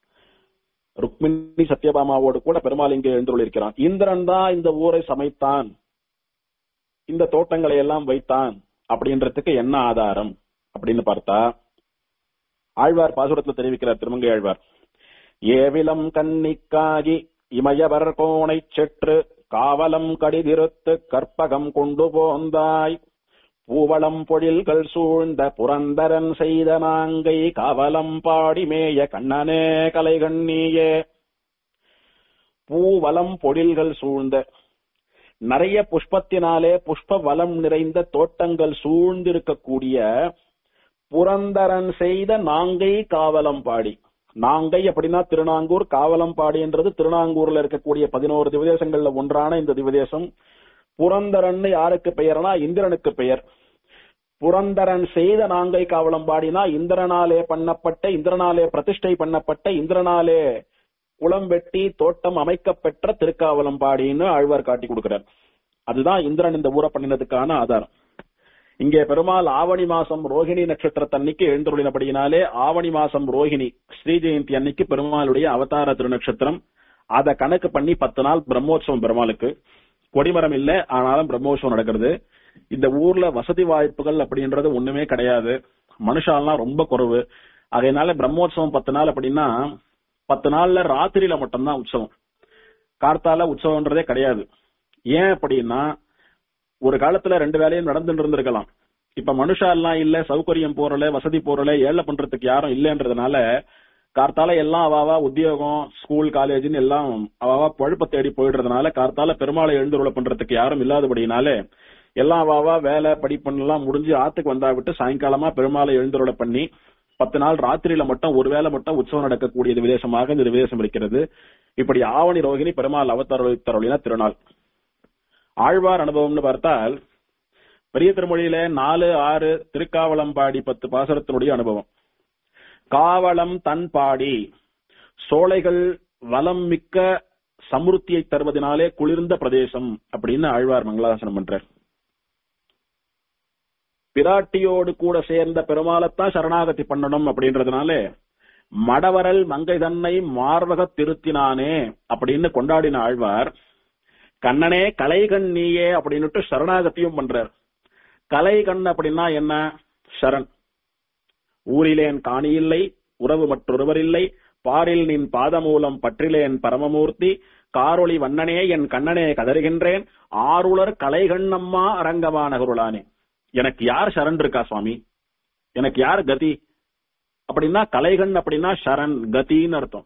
ருக்மிணி சத்யபாமாவோடு கூட பெருமாள் இங்கே எழுந்துள்ளிருக்கிறான் இந்திரன் தான் இந்த ஊரை சமைத்தான் இந்த தோட்டங்களை எல்லாம் வைத்தான் அப்படின்றதுக்கு என்ன ஆதாரம் அப்படின்னு பார்த்தா ஆழ்வார் பாசுரத்தில் தெரிவிக்கிறார் திருமங்கை ஆழ்வார் ஏவிலம் கன்னிக்காகி இமயவர் கோணைச் செற்று காவலம் கடிதிருத்து கற்பகம் கொண்டு போந்தாய் பூவளம் பொழில்கள் சூழ்ந்த புரந்தரன் செய்த நாங்கை காவலம் பாடிமேய கண்ணனே கலைகண்ணியே பூவலம் பொழில்கள் சூழ்ந்த நிறைய புஷ்பத்தினாலே புஷ்ப வளம் நிறைந்த தோட்டங்கள் சூழ்ந்திருக்கக்கூடிய புரந்தரன் செய்த நாங்கை காவலம்பாடி நாங்கை அப்படின்னா திருநாங்கூர் காவலம்பாடின்றது திருநாங்கூர்ல இருக்கக்கூடிய பதினோரு திவதேசங்கள்ல ஒன்றான இந்த திவதேசம் புரந்தரன் யாருக்கு பெயர்னா இந்திரனுக்கு பெயர் புரந்தரன் செய்த நாங்கை காவலம்பாடினா இந்திரனாலே பண்ணப்பட்ட இந்திரனாலே பிரதிஷ்டை பண்ணப்பட்ட இந்திரனாலே குளம் வெட்டி தோட்டம் அமைக்கப்பெற்ற திருக்காவலம்பாடின்னு ஆழ்வார் காட்டி கொடுக்கிறார் அதுதான் இந்திரன் இந்த ஊரை பண்ணினதுக்கான ஆதாரம் இங்கே பெருமாள் ஆவணி மாசம் ரோஹிணி நட்சத்திரத்தன்னைக்கு எழுந்துள்ளபடியினாலே ஆவணி மாசம் ரோஹிணி ஸ்ரீ ஜெயந்தி அன்னைக்கு பெருமாளுடைய அவதார திருநட்சத்திரம் அத கணக்கு பண்ணி பத்து நாள் பிரம்மோற்சவம் பெருமாளுக்கு கொடிமரம் இல்ல ஆனாலும் பிரம்மோற்சவம் நடக்கிறது இந்த ஊர்ல வசதி வாய்ப்புகள் அப்படின்றது ஒண்ணுமே கிடையாது மனுஷாலாம் ரொம்ப குறைவு அதனால பிரம்மோற்சவம் பத்து நாள் அப்படின்னா பத்து நாள்ல ராத்திரியில மட்டும்தான் உற்சவம் கார்த்தால உற்சவம்ன்றதே கிடையாது ஏன் அப்படின்னா ஒரு காலத்துல ரெண்டு வேலையும் நடந்துட்டு இருந்திருக்கலாம் இப்ப மனுஷா எல்லாம் இல்ல சௌகரியம் போறல வசதி போறல ஏழை பண்றதுக்கு யாரும் இல்லைன்றதுனால கார்த்தால எல்லாம் அவாவா உத்தியோகம் ஸ்கூல் காலேஜ்னு எல்லாம் அவாவா பழுப்ப தேடி போயிடுறதுனால கார்த்தால பெருமாளை எழுந்துருள பண்றதுக்கு யாரும் இல்லாதபடினாலே எல்லாம் அவாவா வேலை படிப்பெல்லாம் முடிஞ்சு ஆத்துக்கு வந்தா விட்டு சாயங்காலமா பெருமாளை எழுந்துருள பண்ணி பத்து நாள் ராத்திரியில மட்டும் ஒரு வேளை மட்டும் உற்சவம் நடக்கக்கூடியது விதேசமாக இந்த விதேசம் இருக்கிறது இப்படி ஆவணி ரோகிணி பெருமாள் அவத்தருளின திருநாள் ஆழ்வார் அனுபவம்னு பார்த்தால் பெரிய திருமொழியில நாலு ஆறு திருக்காவலம்பாடி பத்து பாசரத்தினுடைய அனுபவம் காவலம் தன் பாடி சோலைகள் வளம் மிக்க சமுருத்தியை தருவதனாலே குளிர்ந்த பிரதேசம் அப்படின்னு ஆழ்வார் மங்களாசனம் பண்றார் பிராட்டியோடு கூட சேர்ந்த பெருமாளைத்தான் சரணாகதி பண்ணணும் அப்படின்றதுனால மடவரல் மங்கை தன்னை மார்வக திருத்தினானே அப்படின்னு கொண்டாடின ஆழ்வார் கண்ணனே கலைகண் நீயே அப்படின்னுட்டு சரணாகத்தியும் பண்றார் கலைகண் அப்படின்னா என்ன சரண் ஊரிலேன் காணியில்லை உறவு மற்றொருவர் இல்லை பாரில் நின் பாதமூலம் பற்றிலேன் பரமமூர்த்தி காரொளி வண்ணனே என் கண்ணனே கதறுகின்றேன் ஆருளர் கலைகண்ணம்மா அரங்கமான குருளானே எனக்கு யார் சரண் இருக்கா சுவாமி எனக்கு யார் கதி அப்படின்னா கலைகண் அப்படின்னா சரண் கதின்னு அர்த்தம்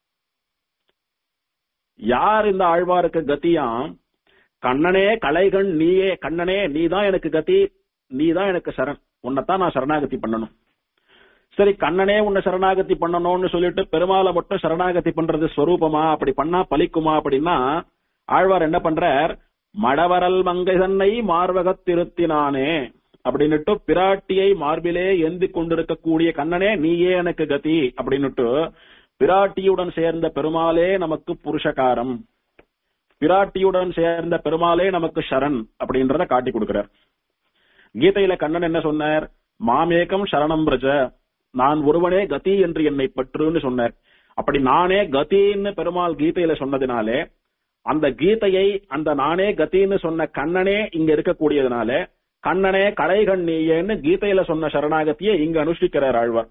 யார் இந்த ஆழ்வாருக்கு கதியாம் கண்ணனே கலைகண் நீயே கண்ணனே நீதான் எனக்கு கதி நீதான் எனக்கு சரண் உன்னைத்தான் நான் சரணாகதி பண்ணணும் சரி கண்ணனே உன்னை சரணாகதி பண்ணணும்னு சொல்லிட்டு பெருமாளை மட்டும் சரணாகதி பண்றது ஸ்வரூபமா அப்படி பண்ணா பலிக்குமா அப்படின்னா ஆழ்வார் என்ன பண்றார் மடவரல் மங்கை தன்னை மார்வகத் திருத்தினானே அப்படின்னுட்டு பிராட்டியை மார்பிலே எந்தி கொண்டிருக்கக்கூடிய கண்ணனே நீயே எனக்கு கதி அப்படின்னுட்டு பிராட்டியுடன் சேர்ந்த பெருமாளே நமக்கு புருஷகாரம் பிராட்டியுடன் சேர்ந்த பெருமாளே நமக்கு சரண் அப்படின்றத காட்டி கொடுக்கிறார் கீதையில கண்ணன் என்ன சொன்னார் மாமேகம் சரணம் பிரஜ நான் ஒருவனே கதி என்று என்னை பற்றுன்னு சொன்னார் அப்படி நானே கதின்னு பெருமாள் கீதையில சொன்னதுனாலே அந்த கீதையை அந்த நானே கத்தின்னு சொன்ன கண்ணனே இங்க இருக்கக்கூடியதுனால கண்ணனே கலைகண் நீயேன்னு கீதையில சொன்ன சரணாகத்தியை இங்க அனுஷ்டிக்கிறார் ஆழ்வார்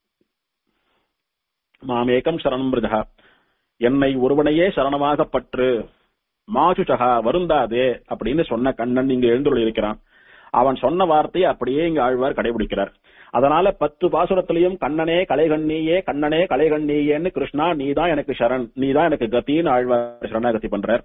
மாமேகம் சரணம் பிரஜா என்னை ஒருவனையே சரணமாக பற்று மாசுஷகா வருந்தாதே அப்படின்னு சொன்ன கண்ணன் இங்க எழுந்துள்ள இருக்கிறான் அவன் சொன்ன வார்த்தையை அப்படியே இங்க ஆழ்வார் கடைபிடிக்கிறார் அதனால பத்து பாசுரத்திலையும் கண்ணனே கலைகண்ணியே கண்ணனே கலைகண்ணியேன்னு கிருஷ்ணா நீதான் எனக்கு சரண் நீதான் எனக்கு கத்தின்னு ஆழ்வார் சரணாகதி பண்றார்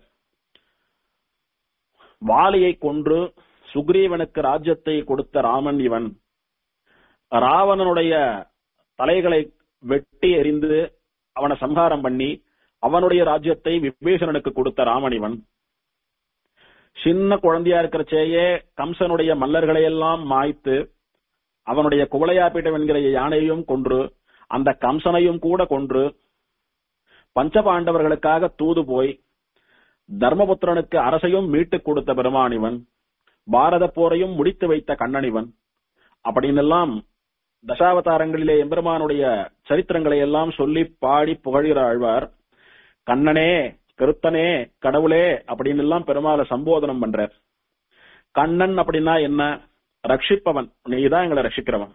வாலியை கொன்று சுக்ரீவனுக்கு ராஜ்யத்தை கொடுத்த ராமன் இவன் ராவணனுடைய தலைகளை வெட்டி எறிந்து அவனை சம்ஹாரம் பண்ணி அவனுடைய ராஜ்யத்தை விபீஷணனுக்கு கொடுத்த ராமன் இவன் சின்ன குழந்தையா இருக்கிறச்சேயே கம்சனுடைய மல்லர்களை எல்லாம் மாய்த்து அவனுடைய குவளையாப்பீட்டம் என்கிற யானையையும் கொன்று அந்த கம்சனையும் கூட கொன்று பஞ்சபாண்டவர்களுக்காக தூது போய் தர்மபுத்திரனுக்கு அரசையும் மீட்டுக் கொடுத்த பெருமான் இவன் பாரத போரையும் முடித்து வைத்த கண்ணன் இவன் அப்படின்னு எல்லாம் தசாவதாரங்களிலே எம்பெருமானுடைய சரித்திரங்களை எல்லாம் சொல்லி பாடி புகழ்கிற ஆழ்வார் கண்ணனே கருத்தனே கடவுளே அப்படின்னு எல்லாம் பெருமாளை சம்போதனம் பண்றார் கண்ணன் அப்படின்னா என்ன ரட்சிப்பவன் நீதான் எங்களை ரட்சிக்கிறவன்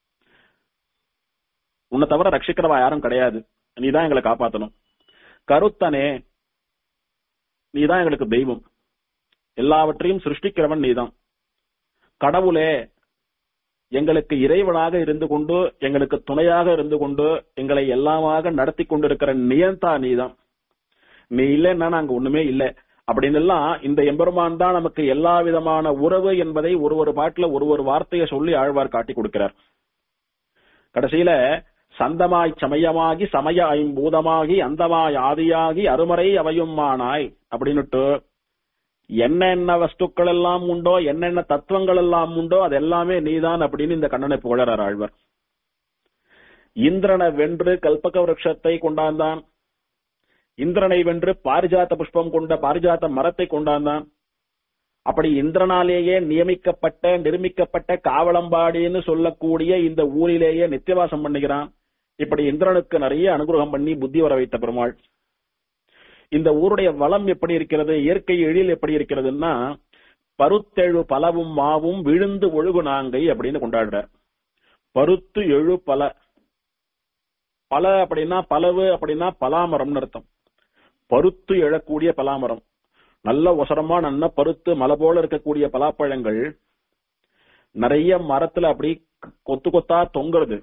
உன்னை தவிர ரட்சிக்கிறவா யாரும் கிடையாது நீதான் எங்களை காப்பாத்தணும் கருத்தனே நீதான் எங்களுக்கு தெய்வம் எல்லாவற்றையும் சிருஷ்டிக்கிறவன் நீதான் கடவுளே எங்களுக்கு இறைவனாக இருந்து கொண்டு எங்களுக்கு துணையாக இருந்து கொண்டு எங்களை எல்லாமாக நடத்தி கொண்டிருக்கிற நியந்தா நீதான் நீ இல்லைன்னா நாங்க ஒண்ணுமே இல்லை அப்படின்னு எல்லாம் இந்த எம்பெருமான் தான் நமக்கு எல்லா விதமான உறவு என்பதை ஒரு ஒரு பாட்டுல ஒரு ஒரு வார்த்தையை சொல்லி ஆழ்வார் காட்டி கொடுக்கிறார் கடைசியில சந்தமாய் சமயமாகி சமய ஐம்பூதமாகி அந்தமாய் ஆதியாகி அருமறை அவையுமானாய் அப்படின்னுட்டு என்னென்ன வஸ்துக்கள் எல்லாம் உண்டோ என்னென்ன தத்துவங்கள் எல்லாம் உண்டோ அது எல்லாமே நீதான் அப்படின்னு இந்த கண்ணனை புகழறார் ஆழ்வார் இந்திரனை வென்று கல்பக விருட்சத்தை கொண்டாந்தான் இந்திரனை வென்று பாரிஜாத்த புஷ்பம் கொண்ட பாரிஜாத்த மரத்தை கொண்டாந்தான் அப்படி இந்திரனாலேயே நியமிக்கப்பட்ட நிர்மிக்கப்பட்ட காவலம்பாடின்னு சொல்லக்கூடிய இந்த ஊரிலேயே நித்தியவாசம் பண்ணுகிறான் இப்படி இந்திரனுக்கு நிறைய அனுகிரகம் பண்ணி புத்தி வர வைத்த பெருமாள் இந்த ஊருடைய வளம் எப்படி இருக்கிறது இயற்கை எழில் எப்படி இருக்கிறதுன்னா பருத்தெழு பலவும் மாவும் விழுந்து ஒழுகு நாங்கை அப்படின்னு கொண்டாடுறார் பருத்து எழு பல பல அப்படின்னா பலவு அப்படின்னா பலாமரம்னு அர்த்தம் பருத்து எழக்கூடிய பலாமரம் நல்ல ஒசரமா நல்ல பருத்து மலை போல இருக்கக்கூடிய பலாப்பழங்கள் நிறைய மரத்துல அப்படி கொத்து கொத்தா தொங்குறது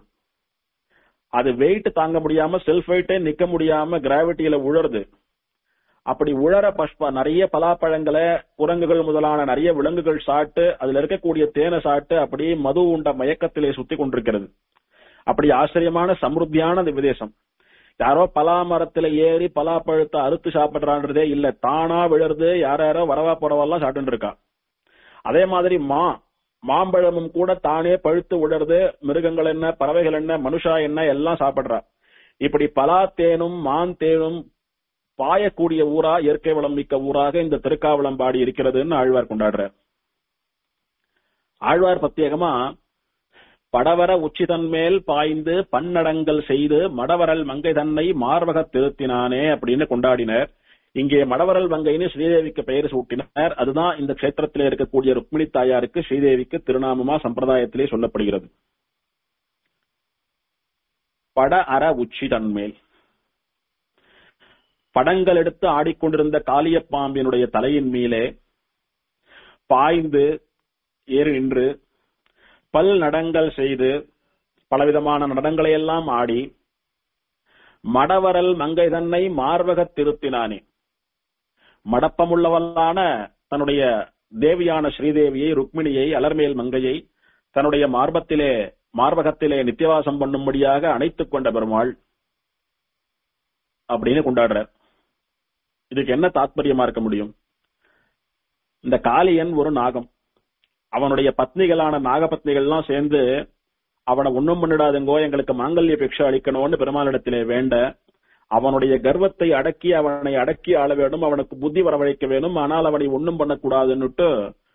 அது வெயிட் தாங்க முடியாம செல்ஃப் வெயிட்டே நிக்க முடியாம கிராவிட்டியில உழறது அப்படி உழற பஷ்ப நிறைய பலாப்பழங்களை குரங்குகள் முதலான நிறைய விலங்குகள் சாப்பிட்டு அதுல இருக்கக்கூடிய தேனை சாப்பிட்டு அப்படியே மது உண்ட மயக்கத்திலே சுத்தி கொண்டிருக்கிறது அப்படி ஆச்சரியமான சமிருத்தியான அந்த விதேசம் யாரோ பலா மரத்துல ஏறி பலாப்பழத்தை அறுத்து சாப்பிடுறான்றதே இல்ல தானா விழறது யார யாரோ வரவா போறவெல்லாம் சாப்பிட்டு இருக்கா அதே மாதிரி மா மாம்பழமும் கூட தானே பழுத்து விழறது மிருகங்கள் என்ன பறவைகள் என்ன மனுஷா என்ன எல்லாம் சாப்பிடுறா இப்படி பலா தேனும் மான் தேனும் பாயக்கூடிய ஊரா இயற்கை வளம் மிக்க ஊராக இந்த திருக்காவளம்பாடி இருக்கிறதுன்னு ஆழ்வார் கொண்டாடுறார் ஆழ்வார் பிரத்யேகமா படவர உச்சிதன் மேல் பாய்ந்து பன்னடங்கள் செய்து மடவரல் மங்கை தன்னை மார்பக திருத்தினானே அப்படின்னு கொண்டாடினர் இங்கே மடவரல் மங்கைன்னு ஸ்ரீதேவிக்கு பெயர் சூட்டினர் அதுதான் இந்த கஷேத்திரத்திலே இருக்கக்கூடிய ருக்மிணி தாயாருக்கு ஸ்ரீதேவிக்கு திருநாமமா சம்பிரதாயத்திலே சொல்லப்படுகிறது பட அற உச்சி தன்மேல் படங்கள் எடுத்து ஆடிக்கொண்டிருந்த காளியப்பாம்பினுடைய தலையின் மேலே பாய்ந்து ஏறி நின்று பல் நடங்கள் செய்து பலவிதமான நடங்களை எல்லாம் ஆடி மடவரல் மங்கை தன்னை மார்பகத் திருத்தினானே மடப்பமுள்ளவளான தன்னுடைய தேவியான ஸ்ரீதேவியை ருக்மிணியை அலர்மேல் மங்கையை தன்னுடைய மார்பத்திலே மார்பகத்திலே நித்தியவாசம் பண்ணும்படியாக அணைத்துக் கொண்ட பெருமாள் அப்படின்னு கொண்டாடுறார் இதுக்கு என்ன தாத்பரியமா இருக்க முடியும் இந்த காளியன் ஒரு நாகம் அவனுடைய பத்னிகளான நாகபத்னிகள்லாம் சேர்ந்து அவனை ஒண்ணும் பண்ணிடாதுங்கோ எங்களுக்கு மாங்கல்ய பிக்ஷை அளிக்கணும்னு பெருமாளிடத்திலே வேண்ட அவனுடைய கர்வத்தை அடக்கி அவனை அடக்கி ஆள வேண்டும் அவனுக்கு புத்தி வரவழைக்க வேண்டும் ஆனால் அவனை ஒண்ணும் பண்ணக்கூடாதுன்னுட்டு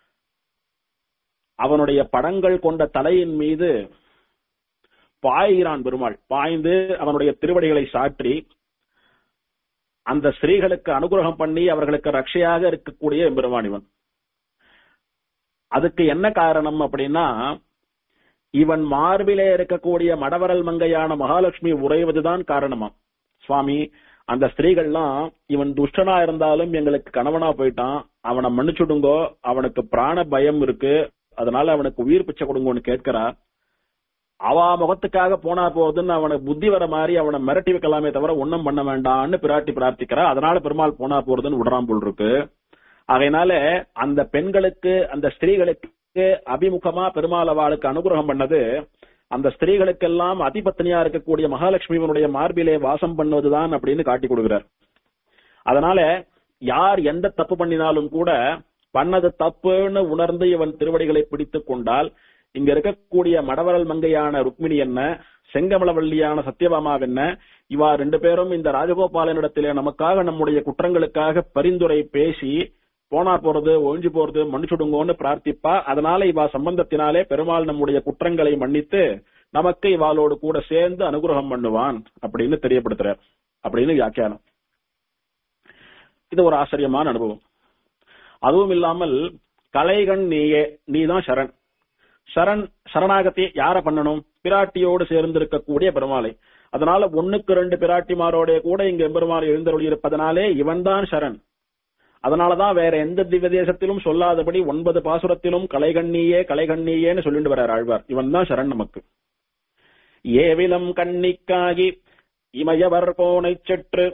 அவனுடைய படங்கள் கொண்ட தலையின் மீது பாய்கிறான் பெருமாள் பாய்ந்து அவனுடைய திருவடிகளை சாற்றி அந்த ஸ்திரீகளுக்கு அனுகிரகம் பண்ணி அவர்களுக்கு ரட்சையாக இருக்கக்கூடிய பெருமான் இவன் அதுக்கு என்ன காரணம் அப்படின்னா இவன் மார்பிலே இருக்கக்கூடிய மடவரல் மங்கையான மகாலட்சுமி உறைவதுதான் காரணமா சுவாமி அந்த ஸ்திரீகள்லாம் இவன் துஷ்டனா இருந்தாலும் எங்களுக்கு கணவனா போயிட்டான் அவனை மன்னிச்சுடுங்கோ அவனுக்கு பிராண பயம் இருக்கு அதனால அவனுக்கு உயிர் பிச்சை கொடுங்கன்னு கேட்கிறா அவ முகத்துக்காக போனா போகுதுன்னு அவனுக்கு புத்தி வர மாதிரி அவனை மிரட்டி வைக்கலாமே தவிர ஒன்னும் பண்ண வேண்டாம்னு பிராட்டி பிரார்த்திக்கிறா அதனால பெருமாள் போனா போறதுன்னு விடுறான் போல் இருக்கு ஆகையினால அந்த பெண்களுக்கு அந்த ஸ்திரீகளுக்கு அபிமுகமா பெருமாள் அவளுக்கு அனுகிரகம் பண்ணது அந்த ஸ்திரீகளுக்கெல்லாம் அதிபத்னியா இருக்கக்கூடிய மகாலட்சுமியினுடைய மார்பிலே வாசம் பண்ணுவதுதான் அப்படின்னு காட்டி கொடுக்கிறார் அதனால யார் எந்த தப்பு பண்ணினாலும் கூட பண்ணது தப்புன்னு உணர்ந்து இவன் திருவடிகளை பிடித்துக் கொண்டால் இங்க இருக்கக்கூடிய மடவரல் மங்கையான ருக்மிணி என்ன செங்கமலவள்ளியான சத்யபாமா என்ன இவா ரெண்டு பேரும் இந்த ராஜகோபாலனிடத்திலே நமக்காக நம்முடைய குற்றங்களுக்காக பரிந்துரை பேசி போனா போறது ஒழிஞ்சு போறது மன்னிச்சுடுங்கோன்னு பிரார்த்திப்பா அதனால இவா சம்பந்தத்தினாலே பெருமாள் நம்முடைய குற்றங்களை மன்னித்து நமக்கு இவாளோடு கூட சேர்ந்து அனுகிரகம் பண்ணுவான் அப்படின்னு தெரியப்படுத்துறார் அப்படின்னு வியாக்கியானம் இது ஒரு ஆச்சரியமான அனுபவம் அதுவும் இல்லாமல் கலைகண் நீயே நீதான் சரண் சரண் சரணாகதி யார பண்ணணும் பிராட்டியோடு சேர்ந்து இருக்கக்கூடிய பெருமாளை அதனால ஒண்ணுக்கு ரெண்டு பிராட்டிமாரோட கூட இங்க எம்பெருமாள் எழுந்தருளி இருப்பதனாலே இவன்தான் சரண் அதனாலதான் வேற எந்த திவ்ய தேசத்திலும் சொல்லாதபடி ஒன்பது பாசுரத்திலும் கலைகண்ணியே கலைகண்ணியேன்னு சொல்லிட்டு வர்றார் ஆழ்வார் இவன் தான் சரண் நமக்கு ஏவிலம் கண்ணிக்காகி இமயவர் கோனை செற்று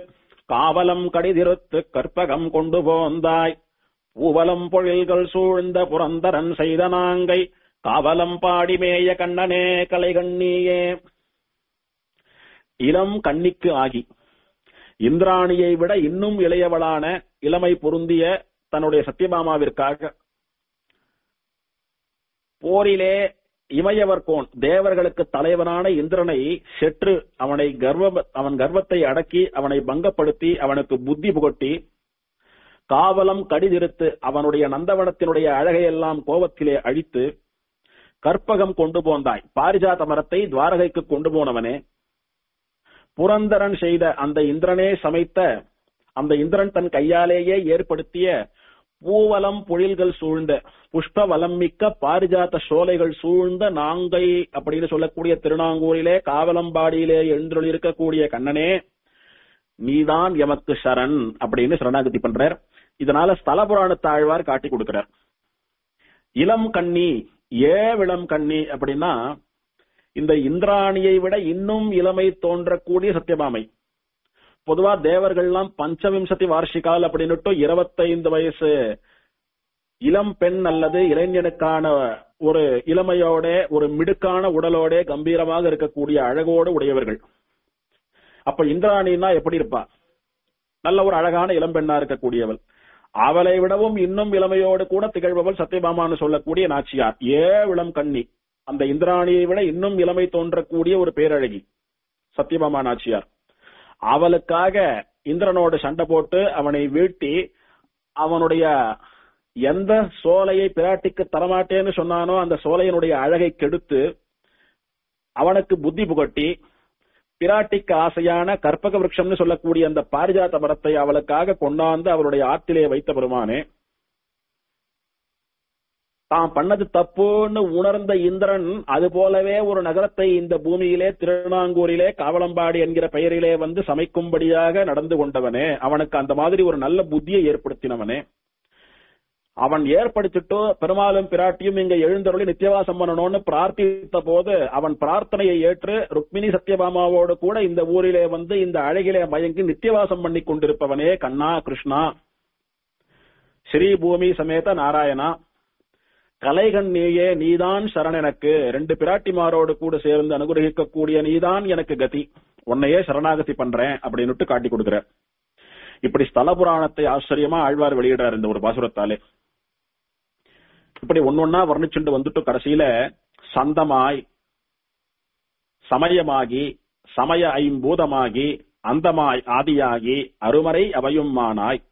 காவலம் கடிதிருத்து கற்பகம் கொண்டு போந்தாய் பூவலம் பொழில்கள் சூழ்ந்த புரந்தரன் செய்த நாங்கை காவலம் பாடிமேய கண்ணனே கலைகண்ணியே இளம் கண்ணிக்கு ஆகி இந்திராணியை விட இன்னும் இளையவளான இளமை பொருந்திய தன்னுடைய சத்யபாமாவிற்காக போரிலே இமயவர்கோன் தேவர்களுக்கு தலைவனான இந்திரனை செற்று அவனை கர்வ அவன் கர்வத்தை அடக்கி அவனை பங்கப்படுத்தி அவனுக்கு புத்தி புகட்டி காவலம் கடிதிருத்து அவனுடைய நந்தவனத்தினுடைய அழகையெல்லாம் கோபத்திலே அழித்து கற்பகம் கொண்டு போந்தாய் பாரிஜாத மரத்தை துவாரகைக்கு கொண்டு போனவனே புரந்தரன் செய்த அந்த இந்திரனே சமைத்த அந்த இந்திரன் தன் கையாலேயே ஏற்படுத்திய பூவலம் பொழில்கள் சூழ்ந்த புஷ்ப வலம் மிக்க பாரிஜாத்த சோலைகள் சூழ்ந்த நாங்கை அப்படின்னு சொல்லக்கூடிய திருநாங்கூரிலே காவலம்பாடியிலே எழுந்தொழி இருக்கக்கூடிய கண்ணனே நீதான் எமக்கு சரண் அப்படின்னு சரணாகதி பண்றார் இதனால ஸ்தல புராணத்தை ஆழ்வார் காட்டி கொடுக்கிறார் இளம் கண்ணி ஏ இளம் கண்ணி அப்படின்னா இந்த இந்திராணியை விட இன்னும் இளமை தோன்றக்கூடிய சத்யபாமை பொதுவா தேவர்கள்லாம் பஞ்சவிம்சதி வார்ஷிகால் அப்படின்னுட்டு இருபத்தைந்து வயசு இளம் பெண் அல்லது இளைஞனுக்கான ஒரு இளமையோட ஒரு மிடுக்கான உடலோட கம்பீரமாக இருக்கக்கூடிய அழகோடு உடையவர்கள் அப்ப இந்திராணின்னா எப்படி இருப்பா நல்ல ஒரு அழகான இளம் பெண்ணா இருக்கக்கூடியவள் அவளை விடவும் இன்னும் இளமையோடு கூட திகழ்பவள் சத்யபாமான்னு சொல்லக்கூடிய நாச்சியார் ஏ இளம் கண்ணி அந்த இந்திராணியை விட இன்னும் இளமை தோன்றக்கூடிய ஒரு பேரழகி சத்யபாமா நாச்சியார் அவளுக்காக இந்திரனோடு சண்டை போட்டு அவனை வீழ்த்தி அவனுடைய எந்த சோலையை பிராட்டிக்கு தரமாட்டேன்னு சொன்னானோ அந்த சோலையினுடைய அழகை கெடுத்து அவனுக்கு புத்தி புகட்டி பிராட்டிக்கு ஆசையான கற்பக விருட்சம்னு சொல்லக்கூடிய அந்த பாரிஜாத மரத்தை அவளுக்காக கொண்டாந்து அவளுடைய ஆத்திலே வைத்த பெருமானே தான் பண்ணது தப்புன்னு உணர்ந்த இந்திரன் அது போலவே ஒரு நகரத்தை இந்த பூமியிலே திருநாங்கூரிலே காவலம்பாடி என்கிற பெயரிலே வந்து சமைக்கும்படியாக நடந்து கொண்டவனே அவனுக்கு அந்த மாதிரி ஒரு நல்ல புத்தியை ஏற்படுத்தினவனே அவன் ஏற்படுத்திட்டு பெருமாளும் பிராட்டியும் இங்க எழுந்தருளி நித்தியவாசம் பண்ணணும்னு பிரார்த்தித்த போது அவன் பிரார்த்தனையை ஏற்று ருக்மிணி சத்யபாமாவோடு கூட இந்த ஊரிலே வந்து இந்த அழகிலே மயங்கி நித்தியவாசம் பண்ணி கொண்டிருப்பவனே கண்ணா கிருஷ்ணா ஸ்ரீ பூமி சமேத நாராயணா கலைகன் நீயே நீதான் சரண் எனக்கு ரெண்டு பிராட்டிமாரோடு கூட சேர்ந்து அனுகிரகிக்கக்கூடிய நீதான் எனக்கு கதி உன்னையே சரணாகதி பண்றேன் அப்படின்னுட்டு காட்டி கொடுக்கிற இப்படி ஸ்தல புராணத்தை ஆச்சரியமா ஆழ்வார் வெளியிடுறார் இந்த ஒரு பாசுரத்தாலே இப்படி ஒன்னொன்னா வர்ணிச்சுண்டு வந்துட்டு கடைசியில சந்தமாய் சமயமாகி சமய ஐம்பூதமாகி அந்தமாய் ஆதியாகி அருமறை அவையுமானாய்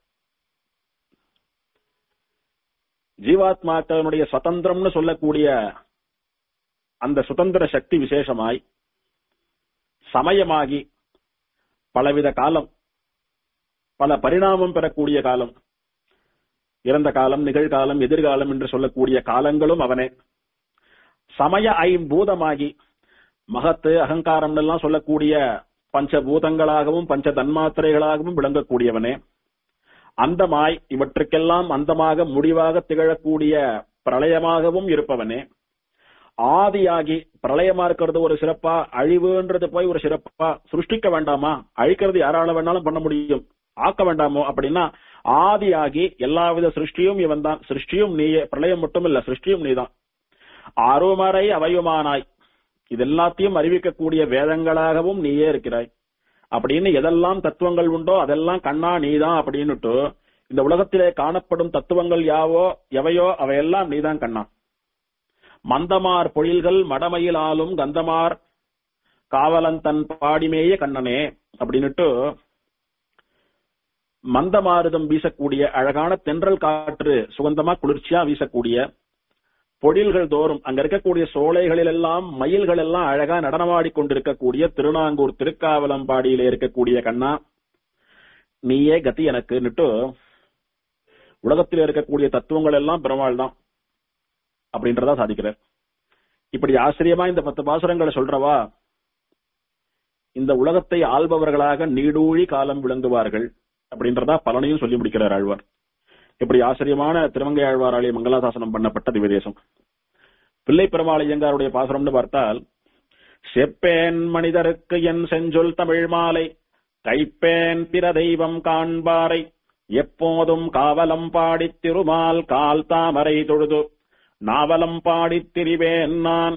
ஜீவாத்மாக்களுடைய சுதந்திரம்னு சொல்லக்கூடிய அந்த சுதந்திர சக்தி விசேஷமாய் சமயமாகி பலவித காலம் பல பரிணாமம் பெறக்கூடிய காலம் இறந்த காலம் நிகழ்காலம் எதிர்காலம் என்று சொல்லக்கூடிய காலங்களும் அவனே சமய ஐம்பூதமாகி மகத்து அகங்காரம் எல்லாம் சொல்லக்கூடிய பஞ்சபூதங்களாகவும் பஞ்ச தன்மாத்திரைகளாகவும் விளங்கக்கூடியவனே அந்தமாய் இவற்றுக்கெல்லாம் அந்தமாக முடிவாக திகழக்கூடிய பிரளயமாகவும் இருப்பவனே ஆதியாகி பிரளயமா இருக்கிறது ஒரு சிறப்பா அழிவுன்றது போய் ஒரு சிறப்பா சிருஷ்டிக்க வேண்டாமா அழிக்கிறது யாரால வேணாலும் பண்ண முடியும் ஆக்க வேண்டாமோ அப்படின்னா ஆதியாகி எல்லாவித சிருஷ்டியும் இவன் தான் சிருஷ்டியும் நீயே பிரளயம் மட்டும் இல்ல சிருஷ்டியும் நீதான் அருமறை அவையுமானாய் இது எல்லாத்தையும் அறிவிக்கக்கூடிய வேதங்களாகவும் நீயே இருக்கிறாய் அப்படின்னு எதெல்லாம் தத்துவங்கள் உண்டோ அதெல்லாம் கண்ணா நீதான் அப்படின்னுட்டு இந்த உலகத்திலே காணப்படும் தத்துவங்கள் யாவோ எவையோ அவையெல்லாம் நீதான் கண்ணா மந்தமார் பொழில்கள் மடமையில் ஆளும் கந்தமார் காவலன் தன் பாடிமேய கண்ணனே அப்படின்னுட்டு மந்தமாருதம் வீசக்கூடிய அழகான தென்றல் காற்று சுகந்தமா குளிர்ச்சியா வீசக்கூடிய பொழில்கள் தோறும் அங்க இருக்கக்கூடிய சோலைகளில் எல்லாம் மயில்கள் எல்லாம் அழகா நடனமாடி கொண்டிருக்கக்கூடிய திருநாங்கூர் திருக்காவலம்பாடியில இருக்கக்கூடிய கண்ணா நீயே கதி எனக்குன்னுட்டு உலகத்தில் இருக்கக்கூடிய தத்துவங்கள் எல்லாம் பெருமாள் தான் அப்படின்றதா சாதிக்கிறார் இப்படி ஆச்சரியமா இந்த பத்து பாசுரங்களை சொல்றவா இந்த உலகத்தை ஆள்பவர்களாக நீடூழி காலம் விளங்குவார்கள் அப்படின்றதா பலனையும் சொல்லி முடிக்கிறார் ஆழ்வார் இப்படி ஆச்சரியமான திருமங்கை ஆழ்வாராலே மங்களாசாசனம் பண்ணப்பட்ட திவ்யதேசம் பிள்ளை பெருமாள் ஐயங்காருடைய பாசுரம்னு பார்த்தால் செப்பேன் மனிதருக்கு என் செஞ்சொல் தமிழ் மாலை கைப்பேன் பிற தெய்வம் காண்பாரை எப்போதும் காவலம் பாடித் திருமால் கால் தாமரை தொழுது நாவலம் பாடித் திரிவேன் நான்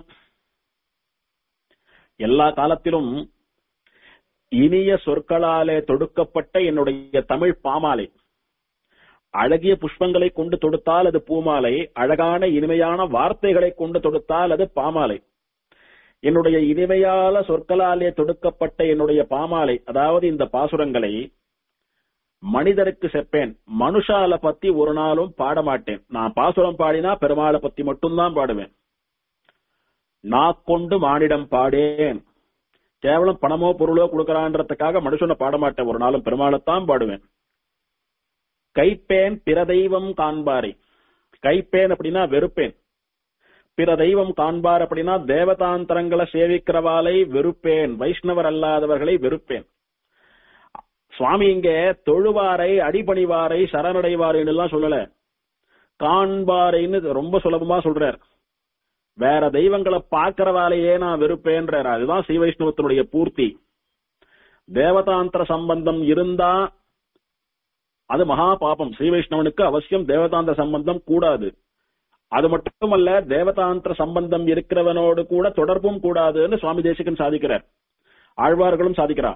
எல்லா காலத்திலும் இனிய சொற்களாலே தொடுக்கப்பட்ட என்னுடைய தமிழ் பாமாலை அழகிய புஷ்பங்களை கொண்டு தொடுத்தால் அது பூமாலை அழகான இனிமையான வார்த்தைகளை கொண்டு தொடுத்தால் அது பாமாலை என்னுடைய இனிமையால சொற்களாலே தொடுக்கப்பட்ட என்னுடைய பாமாலை அதாவது இந்த பாசுரங்களை மனிதருக்கு செப்பேன் மனுஷால பத்தி ஒரு நாளும் பாட மாட்டேன் நான் பாசுரம் பாடினா பெருமாளை பத்தி மட்டும்தான் பாடுவேன் நான் கொண்டு மானிடம் பாடேன் கேவலம் பணமோ பொருளோ கொடுக்கறான்றதுக்காக மனுஷனை பாட மாட்டேன் ஒரு நாளும் பெருமாளைத்தான் பாடுவேன் கைப்பேன் பிற தெய்வம் காண்பாரை கைப்பேன் அப்படின்னா வெறுப்பேன் பிற தெய்வம் காண்பார் அப்படின்னா தேவதாந்திரங்களை சேவிக்கிறவாலை வெறுப்பேன் வைஷ்ணவர் அல்லாதவர்களை வெறுப்பேன் சுவாமி இங்க தொழுவாரை அடிபணிவாரை சரணடைவாரைன்னு எல்லாம் சொல்லல காண்பாரைன்னு ரொம்ப சுலபமா சொல்றார் வேற தெய்வங்களை பார்க்கிறவாலேயே நான் வெறுப்பேன்றார் அதுதான் ஸ்ரீ வைஷ்ணவத்தினுடைய பூர்த்தி தேவதாந்திர சம்பந்தம் இருந்தா அது மகா பாபம் ஸ்ரீ வைஷ்ணவனுக்கு அவசியம் தேவதாந்திர சம்பந்தம் கூடாது அது மட்டுமல்ல தேவதாந்திர சம்பந்தம் இருக்கிறவனோடு கூட தொடர்பும் கூடாதுன்னு சுவாமி தேசிகன் சாதிக்கிறார் ஆழ்வார்களும் சாதிக்கிறார்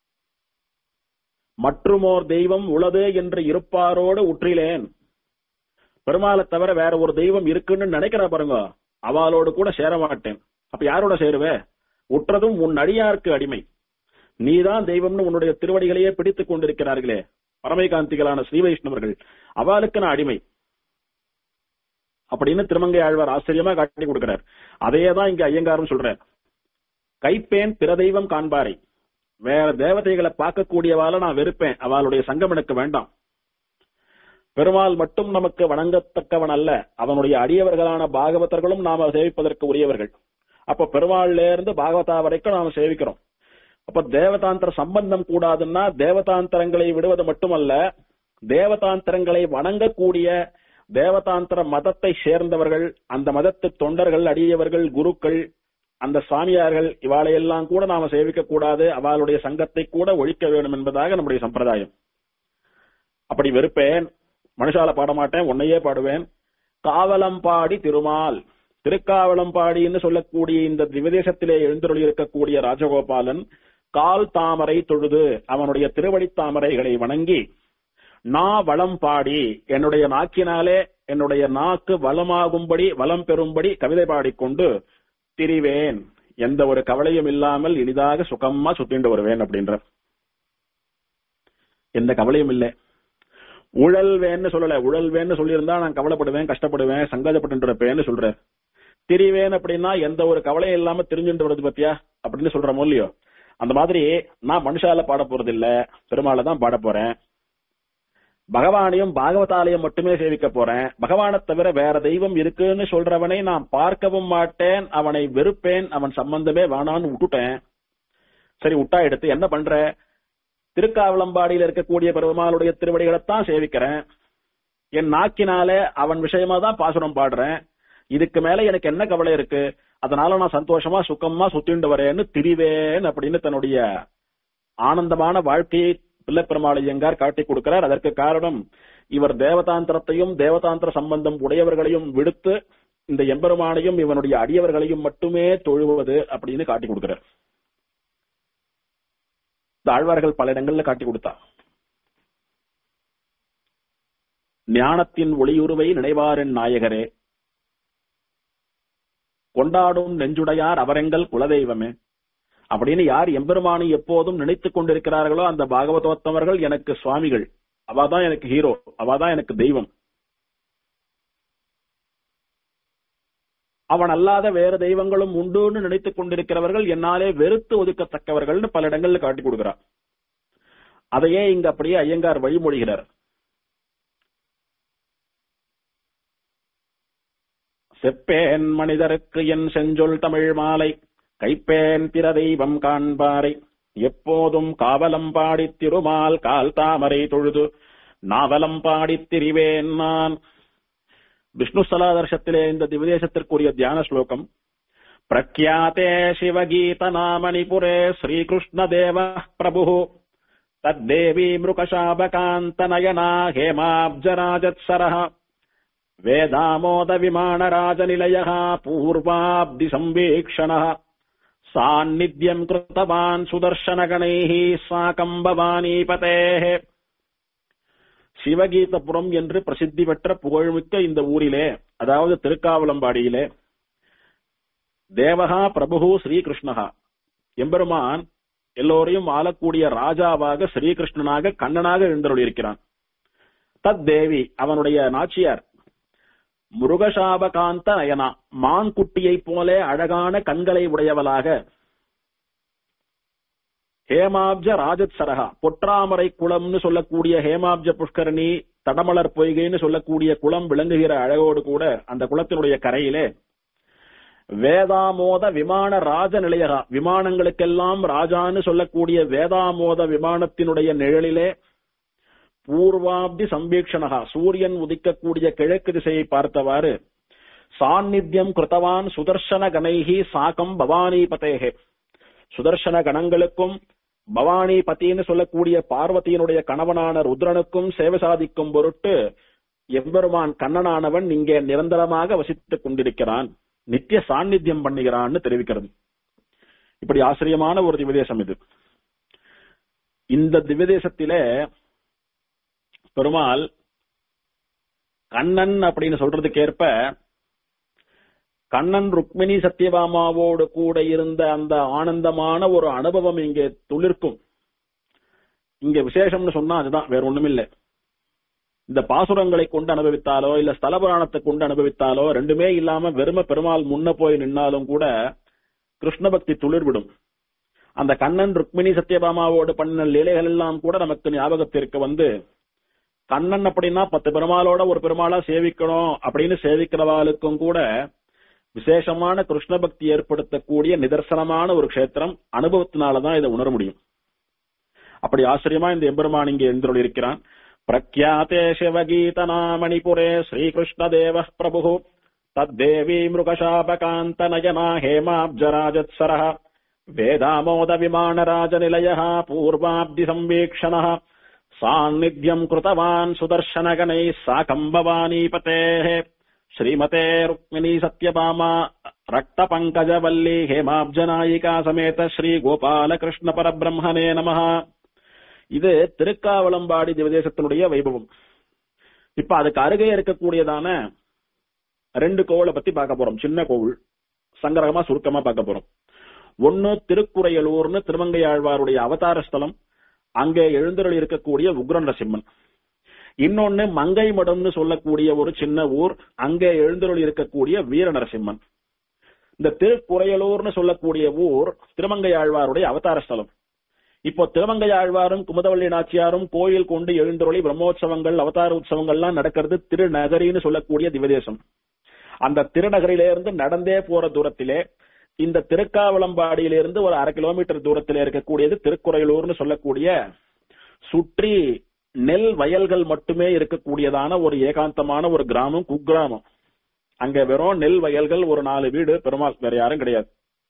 மற்றுமோர் தெய்வம் உளது என்று இருப்பாரோடு உற்றிலேன் பெருமாளை தவிர வேற ஒரு தெய்வம் இருக்குன்னு நினைக்கிறா பாருங்க அவளோடு கூட சேர மாட்டேன் அப்ப யாரோட சேருவே உற்றதும் உன் அடியாருக்கு அடிமை நீதான் தெய்வம்னு உன்னுடைய திருவடிகளையே பிடித்துக் கொண்டிருக்கிறார்களே பரமைகாந்திகளான ஸ்ரீ வைஷ்ணவர்கள் அவளுக்கு நான் அடிமை அப்படின்னு திருமங்கை ஆழ்வார் ஆச்சரியமா காட்டி கொடுக்கிறார் அதையே தான் இங்க ஐயங்காரும் சொல்றார் கைப்பேன் பிற தெய்வம் காண்பாரை வேற தேவதைகளை பார்க்கக்கூடியவால நான் வெறுப்பேன் அவளுடைய சங்கம் எனக்கு வேண்டாம் பெருமாள் மட்டும் நமக்கு வணங்கத்தக்கவன் அல்ல அவனுடைய அடியவர்களான பாகவதர்களும் நாம சேவிப்பதற்கு உரியவர்கள் அப்ப பெருமாள்ல இருந்து பாகவதா வரைக்கும் நாம சேவிக்கிறோம் அப்ப தேவதாந்திர சம்பந்தம் கூடாதுன்னா தேவதாந்திரங்களை விடுவது மட்டுமல்ல தேவதாந்திரங்களை வணங்கக்கூடிய தேவதாந்திர மதத்தை சேர்ந்தவர்கள் அந்த மதத்து தொண்டர்கள் அடியவர்கள் குருக்கள் அந்த சாமியார்கள் இவாளையெல்லாம் கூட நாம சேவிக்க கூடாது அவளுடைய சங்கத்தை கூட ஒழிக்க வேண்டும் என்பதாக நம்முடைய சம்பிரதாயம் அப்படி வெறுப்பேன் மனுஷால பாட மாட்டேன் உன்னையே பாடுவேன் காவலம் பாடி திருமால் திருக்காவலம் பாடின்னு சொல்லக்கூடிய இந்த திவதேசத்திலே எழுந்தருளி இருக்கக்கூடிய ராஜகோபாலன் கால் தாமரை தொழுது அவனுடைய திருவடி தாமரைகளை வணங்கி நா வளம் பாடி என்னுடைய நாக்கினாலே என்னுடைய நாக்கு வளமாகும்படி வளம் பெறும்படி கவிதை பாடிக்கொண்டு திரிவேன் எந்த ஒரு கவலையும் இல்லாமல் இனிதாக சுகமா சுத்திண்டு வருவேன் அப்படின்ற எந்த கவலையும் இல்லை உழல்வேன்னு சொல்லல உழல்வேன்னு சொல்லியிருந்தா நான் கவலைப்படுவேன் கஷ்டப்படுவேன் சங்கடப்பட்டு இருப்பேன்னு சொல்றேன் திரிவேன் அப்படின்னா எந்த ஒரு கவலையும் இல்லாம தெரிஞ்சுட்டு வருது பத்தியா அப்படின்னு சொல்ற இல்லையோ அந்த மாதிரி நான் மனுஷால பாட போறது இல்ல பெருமாளை தான் பாட போறேன் பகவானையும் பாகவதாலயம் மட்டுமே சேவிக்க போறேன் பகவானை தவிர வேற தெய்வம் இருக்குன்னு சொல்றவனை நான் பார்க்கவும் மாட்டேன் அவனை வெறுப்பேன் அவன் சம்பந்தமே வேணான்னு விட்டுட்டேன் சரி விட்டா எடுத்து என்ன பண்ற திருக்காவளம்பாடியில் இருக்கக்கூடிய பெருமாளுடைய திருவடிகளைத்தான் சேவிக்கிறேன் என் நாக்கினால அவன் விஷயமா தான் பாசுரம் பாடுறேன் இதுக்கு மேல எனக்கு என்ன கவலை இருக்கு அதனால நான் சந்தோஷமா சுகமா சுத்திண்டு வரேன்னு திரிவேன் அப்படின்னு தன்னுடைய ஆனந்தமான வாழ்க்கையை பிள்ளை பெருமாள் ஐயங்கார் காட்டி கொடுக்கிறார் அதற்கு காரணம் இவர் தேவதாந்திரத்தையும் தேவதாந்திர சம்பந்தம் உடையவர்களையும் விடுத்து இந்த எம்பெருமானையும் இவனுடைய அடியவர்களையும் மட்டுமே தொழுவது அப்படின்னு காட்டி கொடுக்கிறார் இந்த ஆழ்வார்கள் பல இடங்கள்ல காட்டி கொடுத்தா ஞானத்தின் ஒளியுருவை நினைவாரின் நாயகரே கொண்டாடும் நெஞ்சுடையார் அவரெங்கள் குலதெய்வமே அப்படின்னு யார் எம்பெருமானி எப்போதும் நினைத்துக் கொண்டிருக்கிறார்களோ அந்த பாகவதோத்தமர்கள் எனக்கு சுவாமிகள் அவாதான் எனக்கு ஹீரோ அவாதான் எனக்கு தெய்வம் அவன் அல்லாத வேற தெய்வங்களும் உண்டுன்னு நினைத்துக் கொண்டிருக்கிறவர்கள் என்னாலே வெறுத்து ஒதுக்கத்தக்கவர்கள்னு பல இடங்கள்ல காட்டி கொடுக்கிறார் அதையே இங்க அப்படியே ஐயங்கார் வழிமொழிகிறார் செப்பேன் மனிதருக்கு என் செஞ்சொல் தமிழ் மாலை கைப்பேன் பிற தெய்வம் காண்பாரை எப்போதும் காவலம் பாடித் திருமால் கால் தாமரை தொழுது நாவலம் பாடித் திரிவேன் நான் விஷ்ணு ஸ்தலாதர்ஷத்திலே இந்த திவதேசத்திற்குரிய தியான ஸ்லோகம் பிரக்யாத்தே சிவகீத நாமணிபுரே ஸ்ரீகிருஷ்ணதேவ பிரபு तद्देवी मृकशापकान्तनयना हेमाब्जराजत्सरः वेदामोदविमानराजनिलयः पूर्वाब्धिसंवीक्षणः सान्निध्यम् कृतवान् सुदर्शनगणैः साकम् பவானிபதேः சிவகீதபுரம் என்று பிரசித்தி பெற்ற புகழ்மிக்க இந்த ஊரிலே அதாவது திருக்காவலம்பாடியிலே தேவகா பிரபு ஸ்ரீகிருஷ்ணகா எம்பெருமான் எல்லோரையும் ஆளக்கூடிய ராஜாவாக ஸ்ரீகிருஷ்ணனாக கண்ணனாக எழுந்தருளியிருக்கிறான் தத் தேவி அவனுடைய நாச்சியார் முருகசாபகாந்த நயனா மான் குட்டியைப் போல அழகான கண்களை உடையவளாக ஹேமாப்ஜ ராஜத் சரகா பொற்றாமரை குளம்னு சொல்லக்கூடிய ஹேமாப்ஜ புஷ்கரணி தடமலர் பொய்கைன்னு சொல்லக்கூடிய குளம் விளங்குகிற அழகோடு கூட அந்த குளத்தினுடைய கரையிலே வேதாமோத விமான ராஜ நிலையகா விமானங்களுக்கெல்லாம் ராஜான்னு சொல்லக்கூடிய வேதாமோத விமானத்தினுடைய நிழலிலே பூர்வாப்தி சம்பீக்ஷணகா சூரியன் உதிக்கக்கூடிய கிழக்கு திசையை பார்த்தவாறு சாநித்தியம் கிருத்தவான் சுதர்சன கணைகி சாகம் பவானி பதேகே சுதர்சன கணங்களுக்கும் பவானி பத்தின்னு சொல்லக்கூடிய பார்வதியினுடைய கணவனான ருத்ரனுக்கும் சேவை சாதிக்கும் பொருட்டு எம்பெருமான் கண்ணனானவன் இங்கே நிரந்தரமாக வசித்துக் கொண்டிருக்கிறான் நித்திய சாநித்தியம் பண்ணுகிறான்னு தெரிவிக்கிறது இப்படி ஆச்சரியமான ஒரு திவ்யதேசம் இது இந்த திவ்யதேசத்திலே பெருமாள் கண்ணன் அப்படின்னு சொல்றதுக்கேற்ப கண்ணன் ருக்மிணி சத்யபாமாவோடு கூட இருந்த அந்த ஆனந்தமான ஒரு அனுபவம் இங்கே துளிர்க்கும் இங்க விசேஷம்னு சொன்னா அதுதான் வேற ஒண்ணுமில்லை இந்த பாசுரங்களை கொண்டு அனுபவித்தாலோ இல்ல ஸ்தல புராணத்தை கொண்டு அனுபவித்தாலோ ரெண்டுமே இல்லாம வெறும பெருமாள் முன்ன போய் நின்னாலும் கூட கிருஷ்ண பக்தி துளிர்விடும் அந்த கண்ணன் ருக்மிணி சத்யபாமாவோடு பண்ண லீலைகள் எல்லாம் கூட நமக்கு ஞாபகத்திற்கு வந்து கண்ணன் அப்படின்னா பத்து பெருமாளோட ஒரு பெருமாளா சேவிக்கணும் அப்படின்னு சேவிக்கிறவாளுக்கும் கூட விசேஷமான கிருஷ்ண பக்தி ஏற்படுத்தக்கூடிய நிதர்சனமான ஒரு க்ஷேத்திரம் அனுபவத்தினாலதான் இதை உணர முடியும் அப்படி ஆச்சரியமா இந்த எம்பெருமான் இங்கே எழுந்தருள் இருக்கிறான் பிரக்யாத்தே சிவகீதனாமணிபுரே ஸ்ரீகிருஷ்ணதேவ பிரபு தத்தேவி மிருகசாபகாந்த நயனா ஹேமாப்ஜராஜத்சர வேதாமோத விமானராஜநிலைய பூர்வாப்தி சம்வீக்ஷண சாநித்தியம் கிருத்தவான் சுதர்சனகணை சாகம் பவானிபதேः श्रीमते रुक्मिणी सत्यभामा रक्तपङ्कजवल्ली हेमाब्जनायिका समेत श्री கோபாலகிருஷ்ண பரபிரம்மனே நமஹ இது திருக்காவளம்பாடி திவதேசத்தினுடைய வைபவம் இப்ப அதுக்கு அருகே இருக்கக்கூடியதான ரெண்டு கோவிலை பத்தி பார்க்க போறோம் சின்ன கோவில் சங்கரகமா சுருக்கமா பார்க்க போறோம் ஒன்னு திருக்குறையலூர்னு திருமங்கையாழ்வாருடைய அவதார ஸ்தலம் அங்கே எழுந்தருள் இருக்கக்கூடிய உக்ர நரசிம்மன் இன்னொன்னு மங்கை மடம்னு சொல்லக்கூடிய ஒரு சின்ன ஊர் அங்கே எழுந்தருள் இருக்கக்கூடிய வீர நரசிம்மன் இந்த திருக்குறையலூர்னு சொல்லக்கூடிய ஊர் திருமங்கையாழ்வாருடைய அவதார ஸ்தலம் இப்போ திருமங்கையாழ்வாரும் குமுதவள்ளி நாச்சியாரும் கோயில் கொண்டு எழுந்தருளி பிரம்மோற்சவங்கள் அவதார உற்சவங்கள்லாம் நடக்கிறது திருநகரின்னு சொல்லக்கூடிய திவதேசம் அந்த திருநகரிலிருந்து நடந்தே போற தூரத்திலே இந்த திருக்காவளம்பாடியிலிருந்து ஒரு அரை கிலோமீட்டர் தூரத்தில் இருக்கக்கூடியது திருக்குறையலூர்னு சொல்லக்கூடிய சுற்றி நெல் வயல்கள் மட்டுமே இருக்கக்கூடியதான ஒரு ஏகாந்தமான ஒரு கிராமம் குக்கிராமம் அங்க வெறும் நெல் வயல்கள் ஒரு நாலு வீடு பெருமாள் வேற யாரும் கிடையாது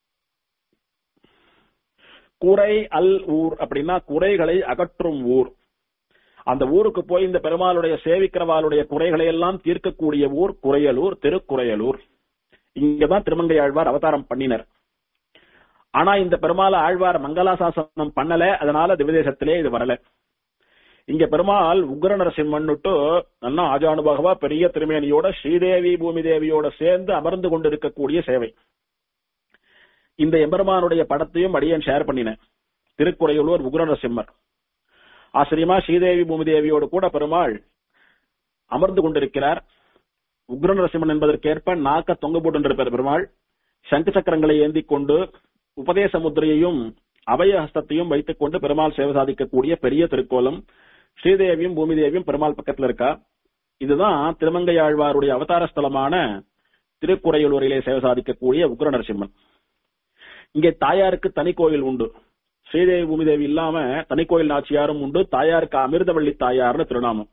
குறை அல் ஊர் அப்படின்னா குறைகளை அகற்றும் ஊர் அந்த ஊருக்கு போய் இந்த பெருமாளுடைய சேவிக்கிறவாளுடைய குறைகளை எல்லாம் தீர்க்கக்கூடிய ஊர் குறையலூர் திருக்குறையலூர் இங்கதான் திருமங்கை ஆழ்வார் அவதாரம் பண்ணினர் ஆனா இந்த பெருமாள் ஆழ்வார் மங்களாசாசனம் பண்ணல அதனால திவதேசத்திலே இது வரல இங்க பெருமாள் உக்ர நரசிம்மன்னுட்டு நல்லா ஆஜானுபகவா பெரிய திருமேனியோட ஸ்ரீதேவி பூமி தேவியோட சேர்ந்து அமர்ந்து கொண்டிருக்கக்கூடிய சேவை இந்த எம்பெருமானுடைய படத்தையும் அடியன் ஷேர் பண்ணினேன் திருக்குறையுள்ளூர் உக்ர நரசிம்மர் ஆச்சரியமா ஸ்ரீதேவி பூமி தேவியோடு கூட பெருமாள் அமர்ந்து கொண்டிருக்கிறார் உக்ர நரசிம்மன் என்பதற்கேற்ப நாக்க தொங்க போட்டு பெருமாள் சங்கு சக்கரங்களை ஏந்தி கொண்டு உபதேச முத்திரையையும் அபய ஹஸ்தத்தையும் வைத்துக் கொண்டு பெருமாள் சேவை சாதிக்கக்கூடிய பெரிய திருக்கோலம் ஸ்ரீதேவியும் பூமி தேவியும் பெருமாள் பக்கத்துல இருக்கா இதுதான் திருமங்கையாழ்வாருடைய அவதார ஸ்தலமான திருக்குறையூரிலே சேவை சாதிக்கக்கூடிய உக்ர நரசிம்மன் இங்கே தாயாருக்கு தனி கோயில் உண்டு ஸ்ரீதேவி பூமி தேவி இல்லாம தனி கோயில் நாச்சியாரும் உண்டு தாயாருக்கு அமிர்தவள்ளி தாயார்னு திருநாமம்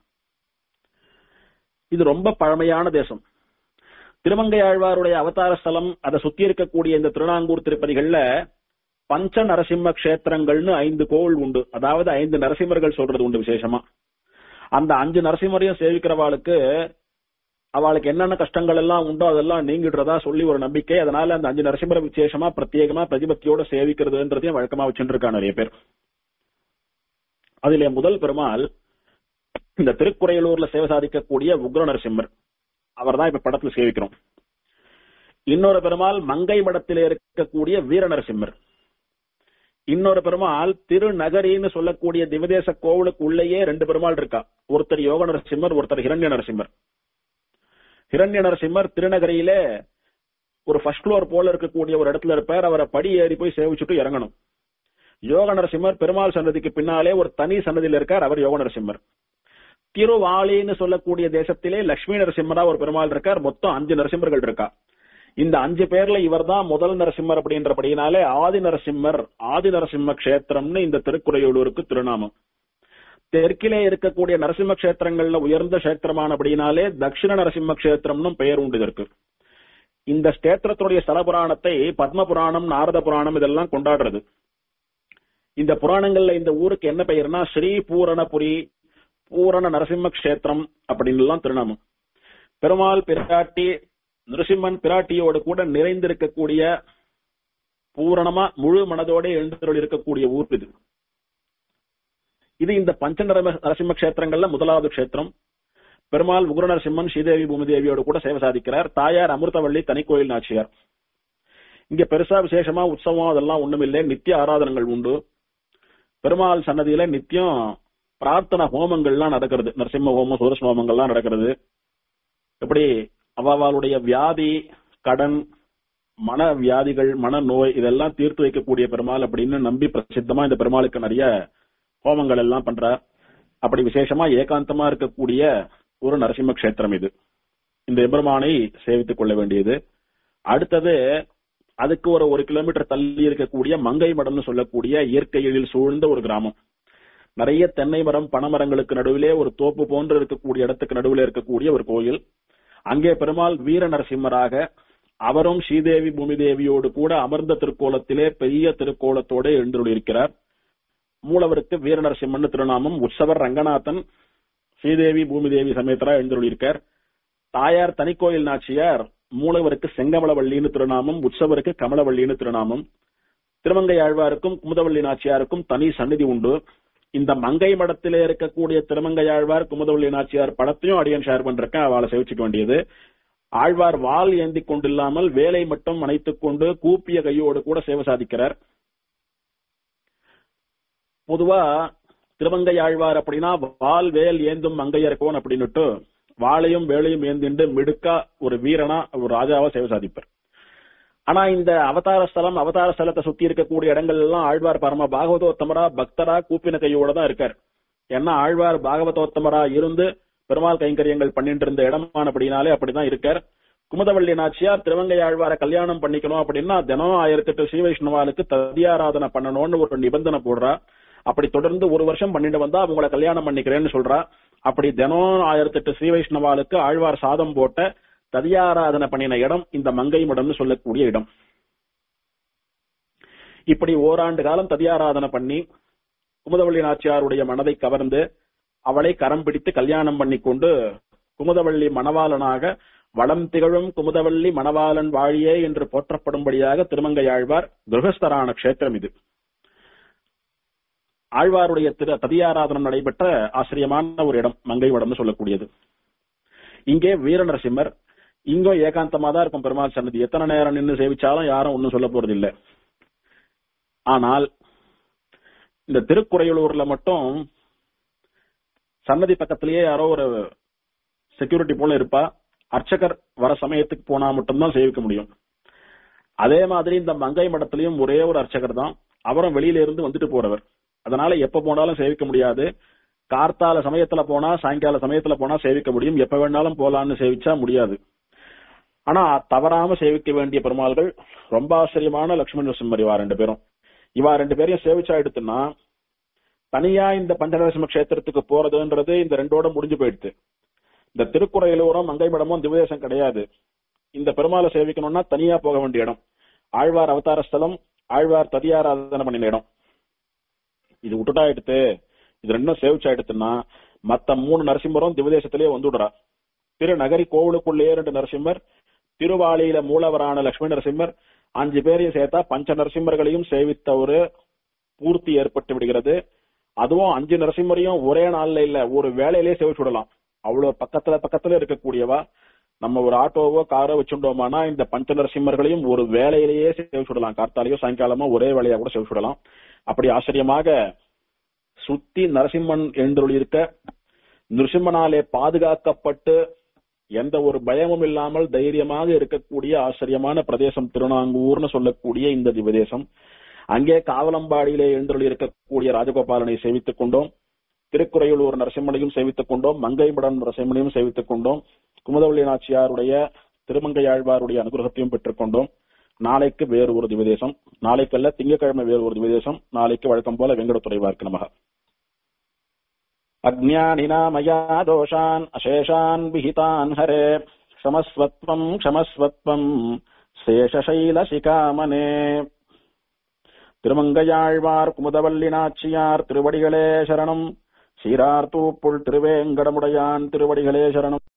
இது ரொம்ப பழமையான தேசம் திருமங்கையாழ்வாருடைய அவதார ஸ்தலம் அதை சுத்தி இருக்கக்கூடிய இந்த திருநாங்கூர் திருப்பதிகள்ல பஞ்ச நரசிம்ம கஷேத்திரங்கள்னு ஐந்து கோவில் உண்டு அதாவது ஐந்து நரசிம்மர்கள் சொல்றது உண்டு விசேஷமா அந்த அஞ்சு நரசிம்மரையும் சேவிக்கிறவாளுக்கு அவளுக்கு என்னென்ன கஷ்டங்கள் எல்லாம் உண்டோ அதெல்லாம் நீங்கிடுறதா சொல்லி ஒரு நம்பிக்கை அதனால அந்த அஞ்சு நரசிம்மரை விசேஷமா பிரத்யேகமா பிரதிபத்தியோட சேவிக்கிறதுன்றதையும் வழக்கமா வச்சுட்டு இருக்கா நிறைய பேர் அதிலே முதல் பெருமாள் இந்த திருக்குறையலூர்ல சேவை சாதிக்கக்கூடிய உக்ர நரசிம்மர் அவர் தான் இப்ப படத்துல சேவிக்கிறோம் இன்னொரு பெருமாள் மங்கை மடத்திலே இருக்கக்கூடிய வீர நரசிம்மர் இன்னொரு பெருமாள் திருநகரின்னு சொல்லக்கூடிய திவதேச கோவிலுக்கு உள்ளேயே ரெண்டு பெருமாள் இருக்கா ஒருத்தர் யோக நரசிம்மர் ஒருத்தர் ஹிரண்ய நரசிம்மர் ஹிரண்ய நரசிம்மர் திருநகரியிலே ஒரு ஃபர்ஸ்ட் ஃப்ளோர் போல இருக்கக்கூடிய ஒரு இடத்துல இருப்பார் அவரை படி ஏறி போய் சேவிச்சுட்டு இறங்கணும் யோக நரசிம்மர் பெருமாள் சன்னதிக்கு பின்னாலே ஒரு தனி சன்னதியில் இருக்கார் அவர் யோக நரசிம்மர் திருவாளின்னு சொல்லக்கூடிய தேசத்திலே லட்சுமி நரசிம்மரா ஒரு பெருமாள் இருக்கார் மொத்தம் அஞ்சு நரசிம்மர்கள் இருக்கா இந்த அஞ்சு பேர்ல இவர் தான் முதல் நரசிம்மர் அப்படின்றபடினாலே ஆதி நரசிம்மர் ஆதி நரசிம்ம கஷேத்திரம்னு இந்த திருக்குறையூருக்கு திருநாமம் தெற்கிலே இருக்கக்கூடிய நரசிம்ம கஷேத்திரங்கள்ல உயர்ந்த கஷேத்திரமான அப்படின்னாலே தட்சிண நரசிம்ம கஷேத்திரம்னு பெயர் உண்டு இதற்கு இந்த ஸ்தேத்திரத்துடைய ஸ்தல புராணத்தை பத்ம புராணம் நாரத புராணம் இதெல்லாம் கொண்டாடுறது இந்த புராணங்கள்ல இந்த ஊருக்கு என்ன பெயர்னா ஸ்ரீ பூரணபுரி பூரண நரசிம்ம கஷேத்திரம் அப்படின்னு எல்லாம் திருநாமம் பெருமாள் பிராட்டி நரசிம்மன் பிராட்டியோடு கூட நிறைந்திருக்கக்கூடிய பூரணமா முழு மனதோட எழுந்தருள் இருக்கக்கூடிய ஊர் இது இது இந்த பஞ்ச நரசிம்ம கஷேத்திரங்கள்ல முதலாவது கஷேத்திரம் பெருமாள் உக்ர நரசிம்மன் ஸ்ரீதேவி பூமிதேவியோடு கூட சேவை சாதிக்கிறார் தாயார் அமிர்தவள்ளி தனிக்கோயில் நாச்சியார் இங்க பெருசா விசேஷமா உற்சவம் அதெல்லாம் ஒண்ணும் இல்லை நித்திய ஆராதனங்கள் உண்டு பெருமாள் சன்னதியில நித்தியம் பிரார்த்தனை ஹோமங்கள்லாம் நடக்கிறது நரசிம்ம ஹோமம் சூரஸ் ஹோமங்கள்லாம் நடக்கிறது எப்படி அவளுடைய வியாதி கடன் மன வியாதிகள் மன நோய் இதெல்லாம் தீர்த்து வைக்கக்கூடிய பெருமாள் அப்படின்னு நம்பி பிரசித்தமா இந்த பெருமாளுக்கு நிறைய ஹோமங்கள் எல்லாம் பண்றார் அப்படி விசேஷமா ஏகாந்தமா இருக்கக்கூடிய ஒரு நரசிம்ம கஷேத்திரம் இது இந்த எபெருமானை சேவித்துக் கொள்ள வேண்டியது அடுத்தது அதுக்கு ஒரு ஒரு கிலோமீட்டர் தள்ளி இருக்கக்கூடிய மங்கை மடம்னு சொல்லக்கூடிய இயற்கை எழில் சூழ்ந்த ஒரு கிராமம் நிறைய தென்னை மரம் பனைமரங்களுக்கு நடுவிலே ஒரு தோப்பு போன்று இருக்கக்கூடிய இடத்துக்கு நடுவில் இருக்கக்கூடிய ஒரு கோயில் அங்கே பெருமாள் வீர நரசிம்மராக அவரும் ஸ்ரீதேவி பூமிதேவியோடு கூட அமர்ந்த திருக்கோலத்திலே பெரிய திருக்கோலத்தோட எழுந்துள்ளிருக்கிறார் மூலவருக்கு வீர நரசிம்மன் திருநாமம் உற்சவர் ரங்கநாதன் ஸ்ரீதேவி பூமிதேவி சமேத்தரா எழுந்துள்ளிருக்கார் தாயார் தனிக்கோயில் நாச்சியார் மூலவருக்கு செங்கமலவள்ளின்னு திருநாமம் உற்சவருக்கு கமலவள்ளின்னு திருநாமம் திருமங்கை ஆழ்வாருக்கும் குமுதவள்ளி நாச்சியாருக்கும் தனி சந்நிதி உண்டு இந்த மங்கை மடத்திலே இருக்கக்கூடிய திருமங்கையாழ்வார் குமுதவள்ளி நாச்சியார் படத்தையும் அடியன் ஷேர் பண்றேன் அவளை சேவிச்சுக்க வேண்டியது ஆழ்வார் வால் ஏந்தி கொண்டில்லாமல் வேலை மட்டும் அணைத்துக் கொண்டு கூப்பிய கையோடு கூட சேவை சாதிக்கிறார் பொதுவா திருமங்கை ஆழ்வார் அப்படின்னா வால் வேல் ஏந்தும் மங்கையர்கோன் அப்படின்னுட்டு வாளையும் வேலையும் ஏந்திண்டு மிடுக்கா ஒரு வீரனா ஒரு ராஜாவா சேவை சாதிப்பார் ஆனா இந்த அவதார ஸ்தலம் அவதார ஸ்தலத்தை சுத்தி இருக்கக்கூடிய இடங்கள் எல்லாம் ஆழ்வார் பரம பாகவதோத்தமரா பக்தரா கூப்பின கையோட தான் இருக்கார் ஏன்னா ஆழ்வார் பாகவதோத்தமரா இருந்து பெருமாள் கைங்கரியங்கள் பண்ணிட்டு இருந்த இடமானபடினாலே அப்படிதான் இருக்கார் குமுதவள்ளி நாச்சியார் திருவங்கை ஆழ்வார கல்யாணம் பண்ணிக்கணும் அப்படின்னா தினம் ஆயிரத்தி எட்டு ஸ்ரீ வைஷ்ணவாளுக்கு ததியாராதனை பண்ணணும்னு ஒரு நிபந்தனை போடுறா அப்படி தொடர்ந்து ஒரு வருஷம் பண்ணிட்டு வந்தா அவங்கள கல்யாணம் பண்ணிக்கிறேன்னு சொல்றா அப்படி தினம் ஆயிரத்தி எட்டு ஸ்ரீ வைஷ்ணவாளுக்கு ஆழ்வார் சாதம் போட்ட ததியாராதனை பண்ணின இடம் இந்த மங்கை மடம்னு சொல்லக்கூடிய இடம் இப்படி ஓராண்டு காலம் ததியாராதனை பண்ணி குமுதவள்ளி நாச்சியாருடைய மனதை கவர்ந்து அவளை கரம் பிடித்து கல்யாணம் பண்ணி கொண்டு குமுதவள்ளி மணவாளனாக வளம் திகழும் குமுதவள்ளி மணவாளன் வாழியே என்று போற்றப்படும்படியாக திருமங்கையாழ்வார் கிரகஸ்தரான கஷேத்திரம் இது ஆழ்வாருடைய திரு ததியாராதனம் நடைபெற்ற ஆச்சரியமான ஒரு இடம் மங்கை வடம்னு சொல்லக்கூடியது இங்கே வீர நரசிம்மர் இங்கும் ஏகாந்தமா தான் இருக்கும் பெருமாள் சன்னதி எத்தனை நேரம் நின்று சேவிச்சாலும் யாரும் ஒன்னும் சொல்ல போறது இல்ல ஆனால் இந்த திருக்குறையூர்ல மட்டும் சன்னதி பக்கத்திலேயே யாரோ ஒரு செக்யூரிட்டி போல இருப்பா அர்ச்சகர் வர சமயத்துக்கு போனா மட்டும்தான் சேவிக்க முடியும் அதே மாதிரி இந்த மங்கை மடத்திலையும் ஒரே ஒரு அர்ச்சகர் தான் அவரும் வெளியில இருந்து வந்துட்டு போறவர் அதனால எப்ப போனாலும் சேவிக்க முடியாது கார்த்தால சமயத்துல போனா சாயங்கால சமயத்துல போனா சேவிக்க முடியும் எப்ப வேணாலும் போலான்னு சேவிச்சா முடியாது ஆனா தவறாம சேவிக்க வேண்டிய பெருமாள்கள் ரொம்ப ஆச்சரியமான லட்சுமண நரசிம்மர் இவா ரெண்டு பேரும் இவா ரெண்டு பேரையும் சேவிச்சா எடுத்துன்னா தனியா இந்த பஞ்சநரசிம்ம கஷேத்திரத்துக்கு போறதுன்றது இந்த ரெண்டோட முடிஞ்சு போயிடுது இந்த திருக்குறையிலூரம் மங்கைமடமும் திவதேசம் கிடையாது இந்த பெருமாளை சேவிக்கணும்னா தனியா போக வேண்டிய இடம் ஆழ்வார் அவதார ஸ்தலம் ஆழ்வார் ததியாராதனை பண்ணின இடம் இது விட்டுட்டா எடுத்து இது ரெண்டும் சேவிச்சா எடுத்துன்னா மத்த மூணு நரசிம்மரும் திவதேசத்திலேயே வந்துடுறா திருநகரி கோவிலுக்குள்ளேயே ரெண்டு நரசிம்மர் திருவாளியில மூலவரான லட்சுமி நரசிம்மர் அஞ்சு பேரையும் சேர்த்தா பஞ்ச நரசிம்மர்களையும் சேவித்த ஒரு பூர்த்தி ஏற்பட்டு விடுகிறது அதுவும் அஞ்சு நரசிம்மரையும் ஒரே நாள்ல இல்ல ஒரு வேலையிலேயே சேவிச்சு விடலாம் அவ்வளவு பக்கத்துல பக்கத்துல இருக்கக்கூடியவா நம்ம ஒரு ஆட்டோவோ காரோ வச்சுட்டோமானா இந்த பஞ்ச நரசிம்மர்களையும் ஒரு வேலையிலேயே சேவிச்சு விடலாம் கார்த்தாலேயோ சாயங்காலமோ ஒரே வேலையா கூட சேவிச்சு விடலாம் அப்படி ஆச்சரியமாக சுத்தி நரசிம்மன் எழுந்தருள் இருக்க நிருசிம்மனாலே பாதுகாக்கப்பட்டு எந்த ஒரு பயமும் இல்லாமல் தைரியமாக இருக்கக்கூடிய ஆச்சரியமான பிரதேசம் திருநாங்கூர்னு சொல்லக்கூடிய இந்த திவதேசம் அங்கே காவலம்பாடியிலே எழுந்தருள் இருக்கக்கூடிய ராஜகோபாலனை சேவித்துக் கொண்டோம் திருக்குறையூர் நரசிம்மனையும் சேவித்துக் கொண்டோம் மங்கைமடன் நரசிம்மனையும் சேவித்துக் கொண்டோம் குமுதவள்ளி நாச்சியாருடைய திருமங்கையாழ்வாருடைய அனுகிரகத்தையும் பெற்றுக் கொண்டோம் நாளைக்கு வேறு ஒரு திவதேசம் நாளைக்கல்ல திங்கட்கிழமை வேறு ஒரு திவதேசம் நாளைக்கு வழக்கம் போல வெங்கடத்துறைவார்க்கு நமக अज्ञानिना मया दोषान् अशेषान् विहितान् हरे क्षमस्वत्वम् क्षमस्वत्वम् சேஷசைலசிகாமனே திருமங்கையாழ்வார் குமுதவல்லி நாச்சியார் திருவடிகளே சரணம் சீரார் தூப்புள் திருவேங்கடமுடையான் திருவடிகளே சரணம்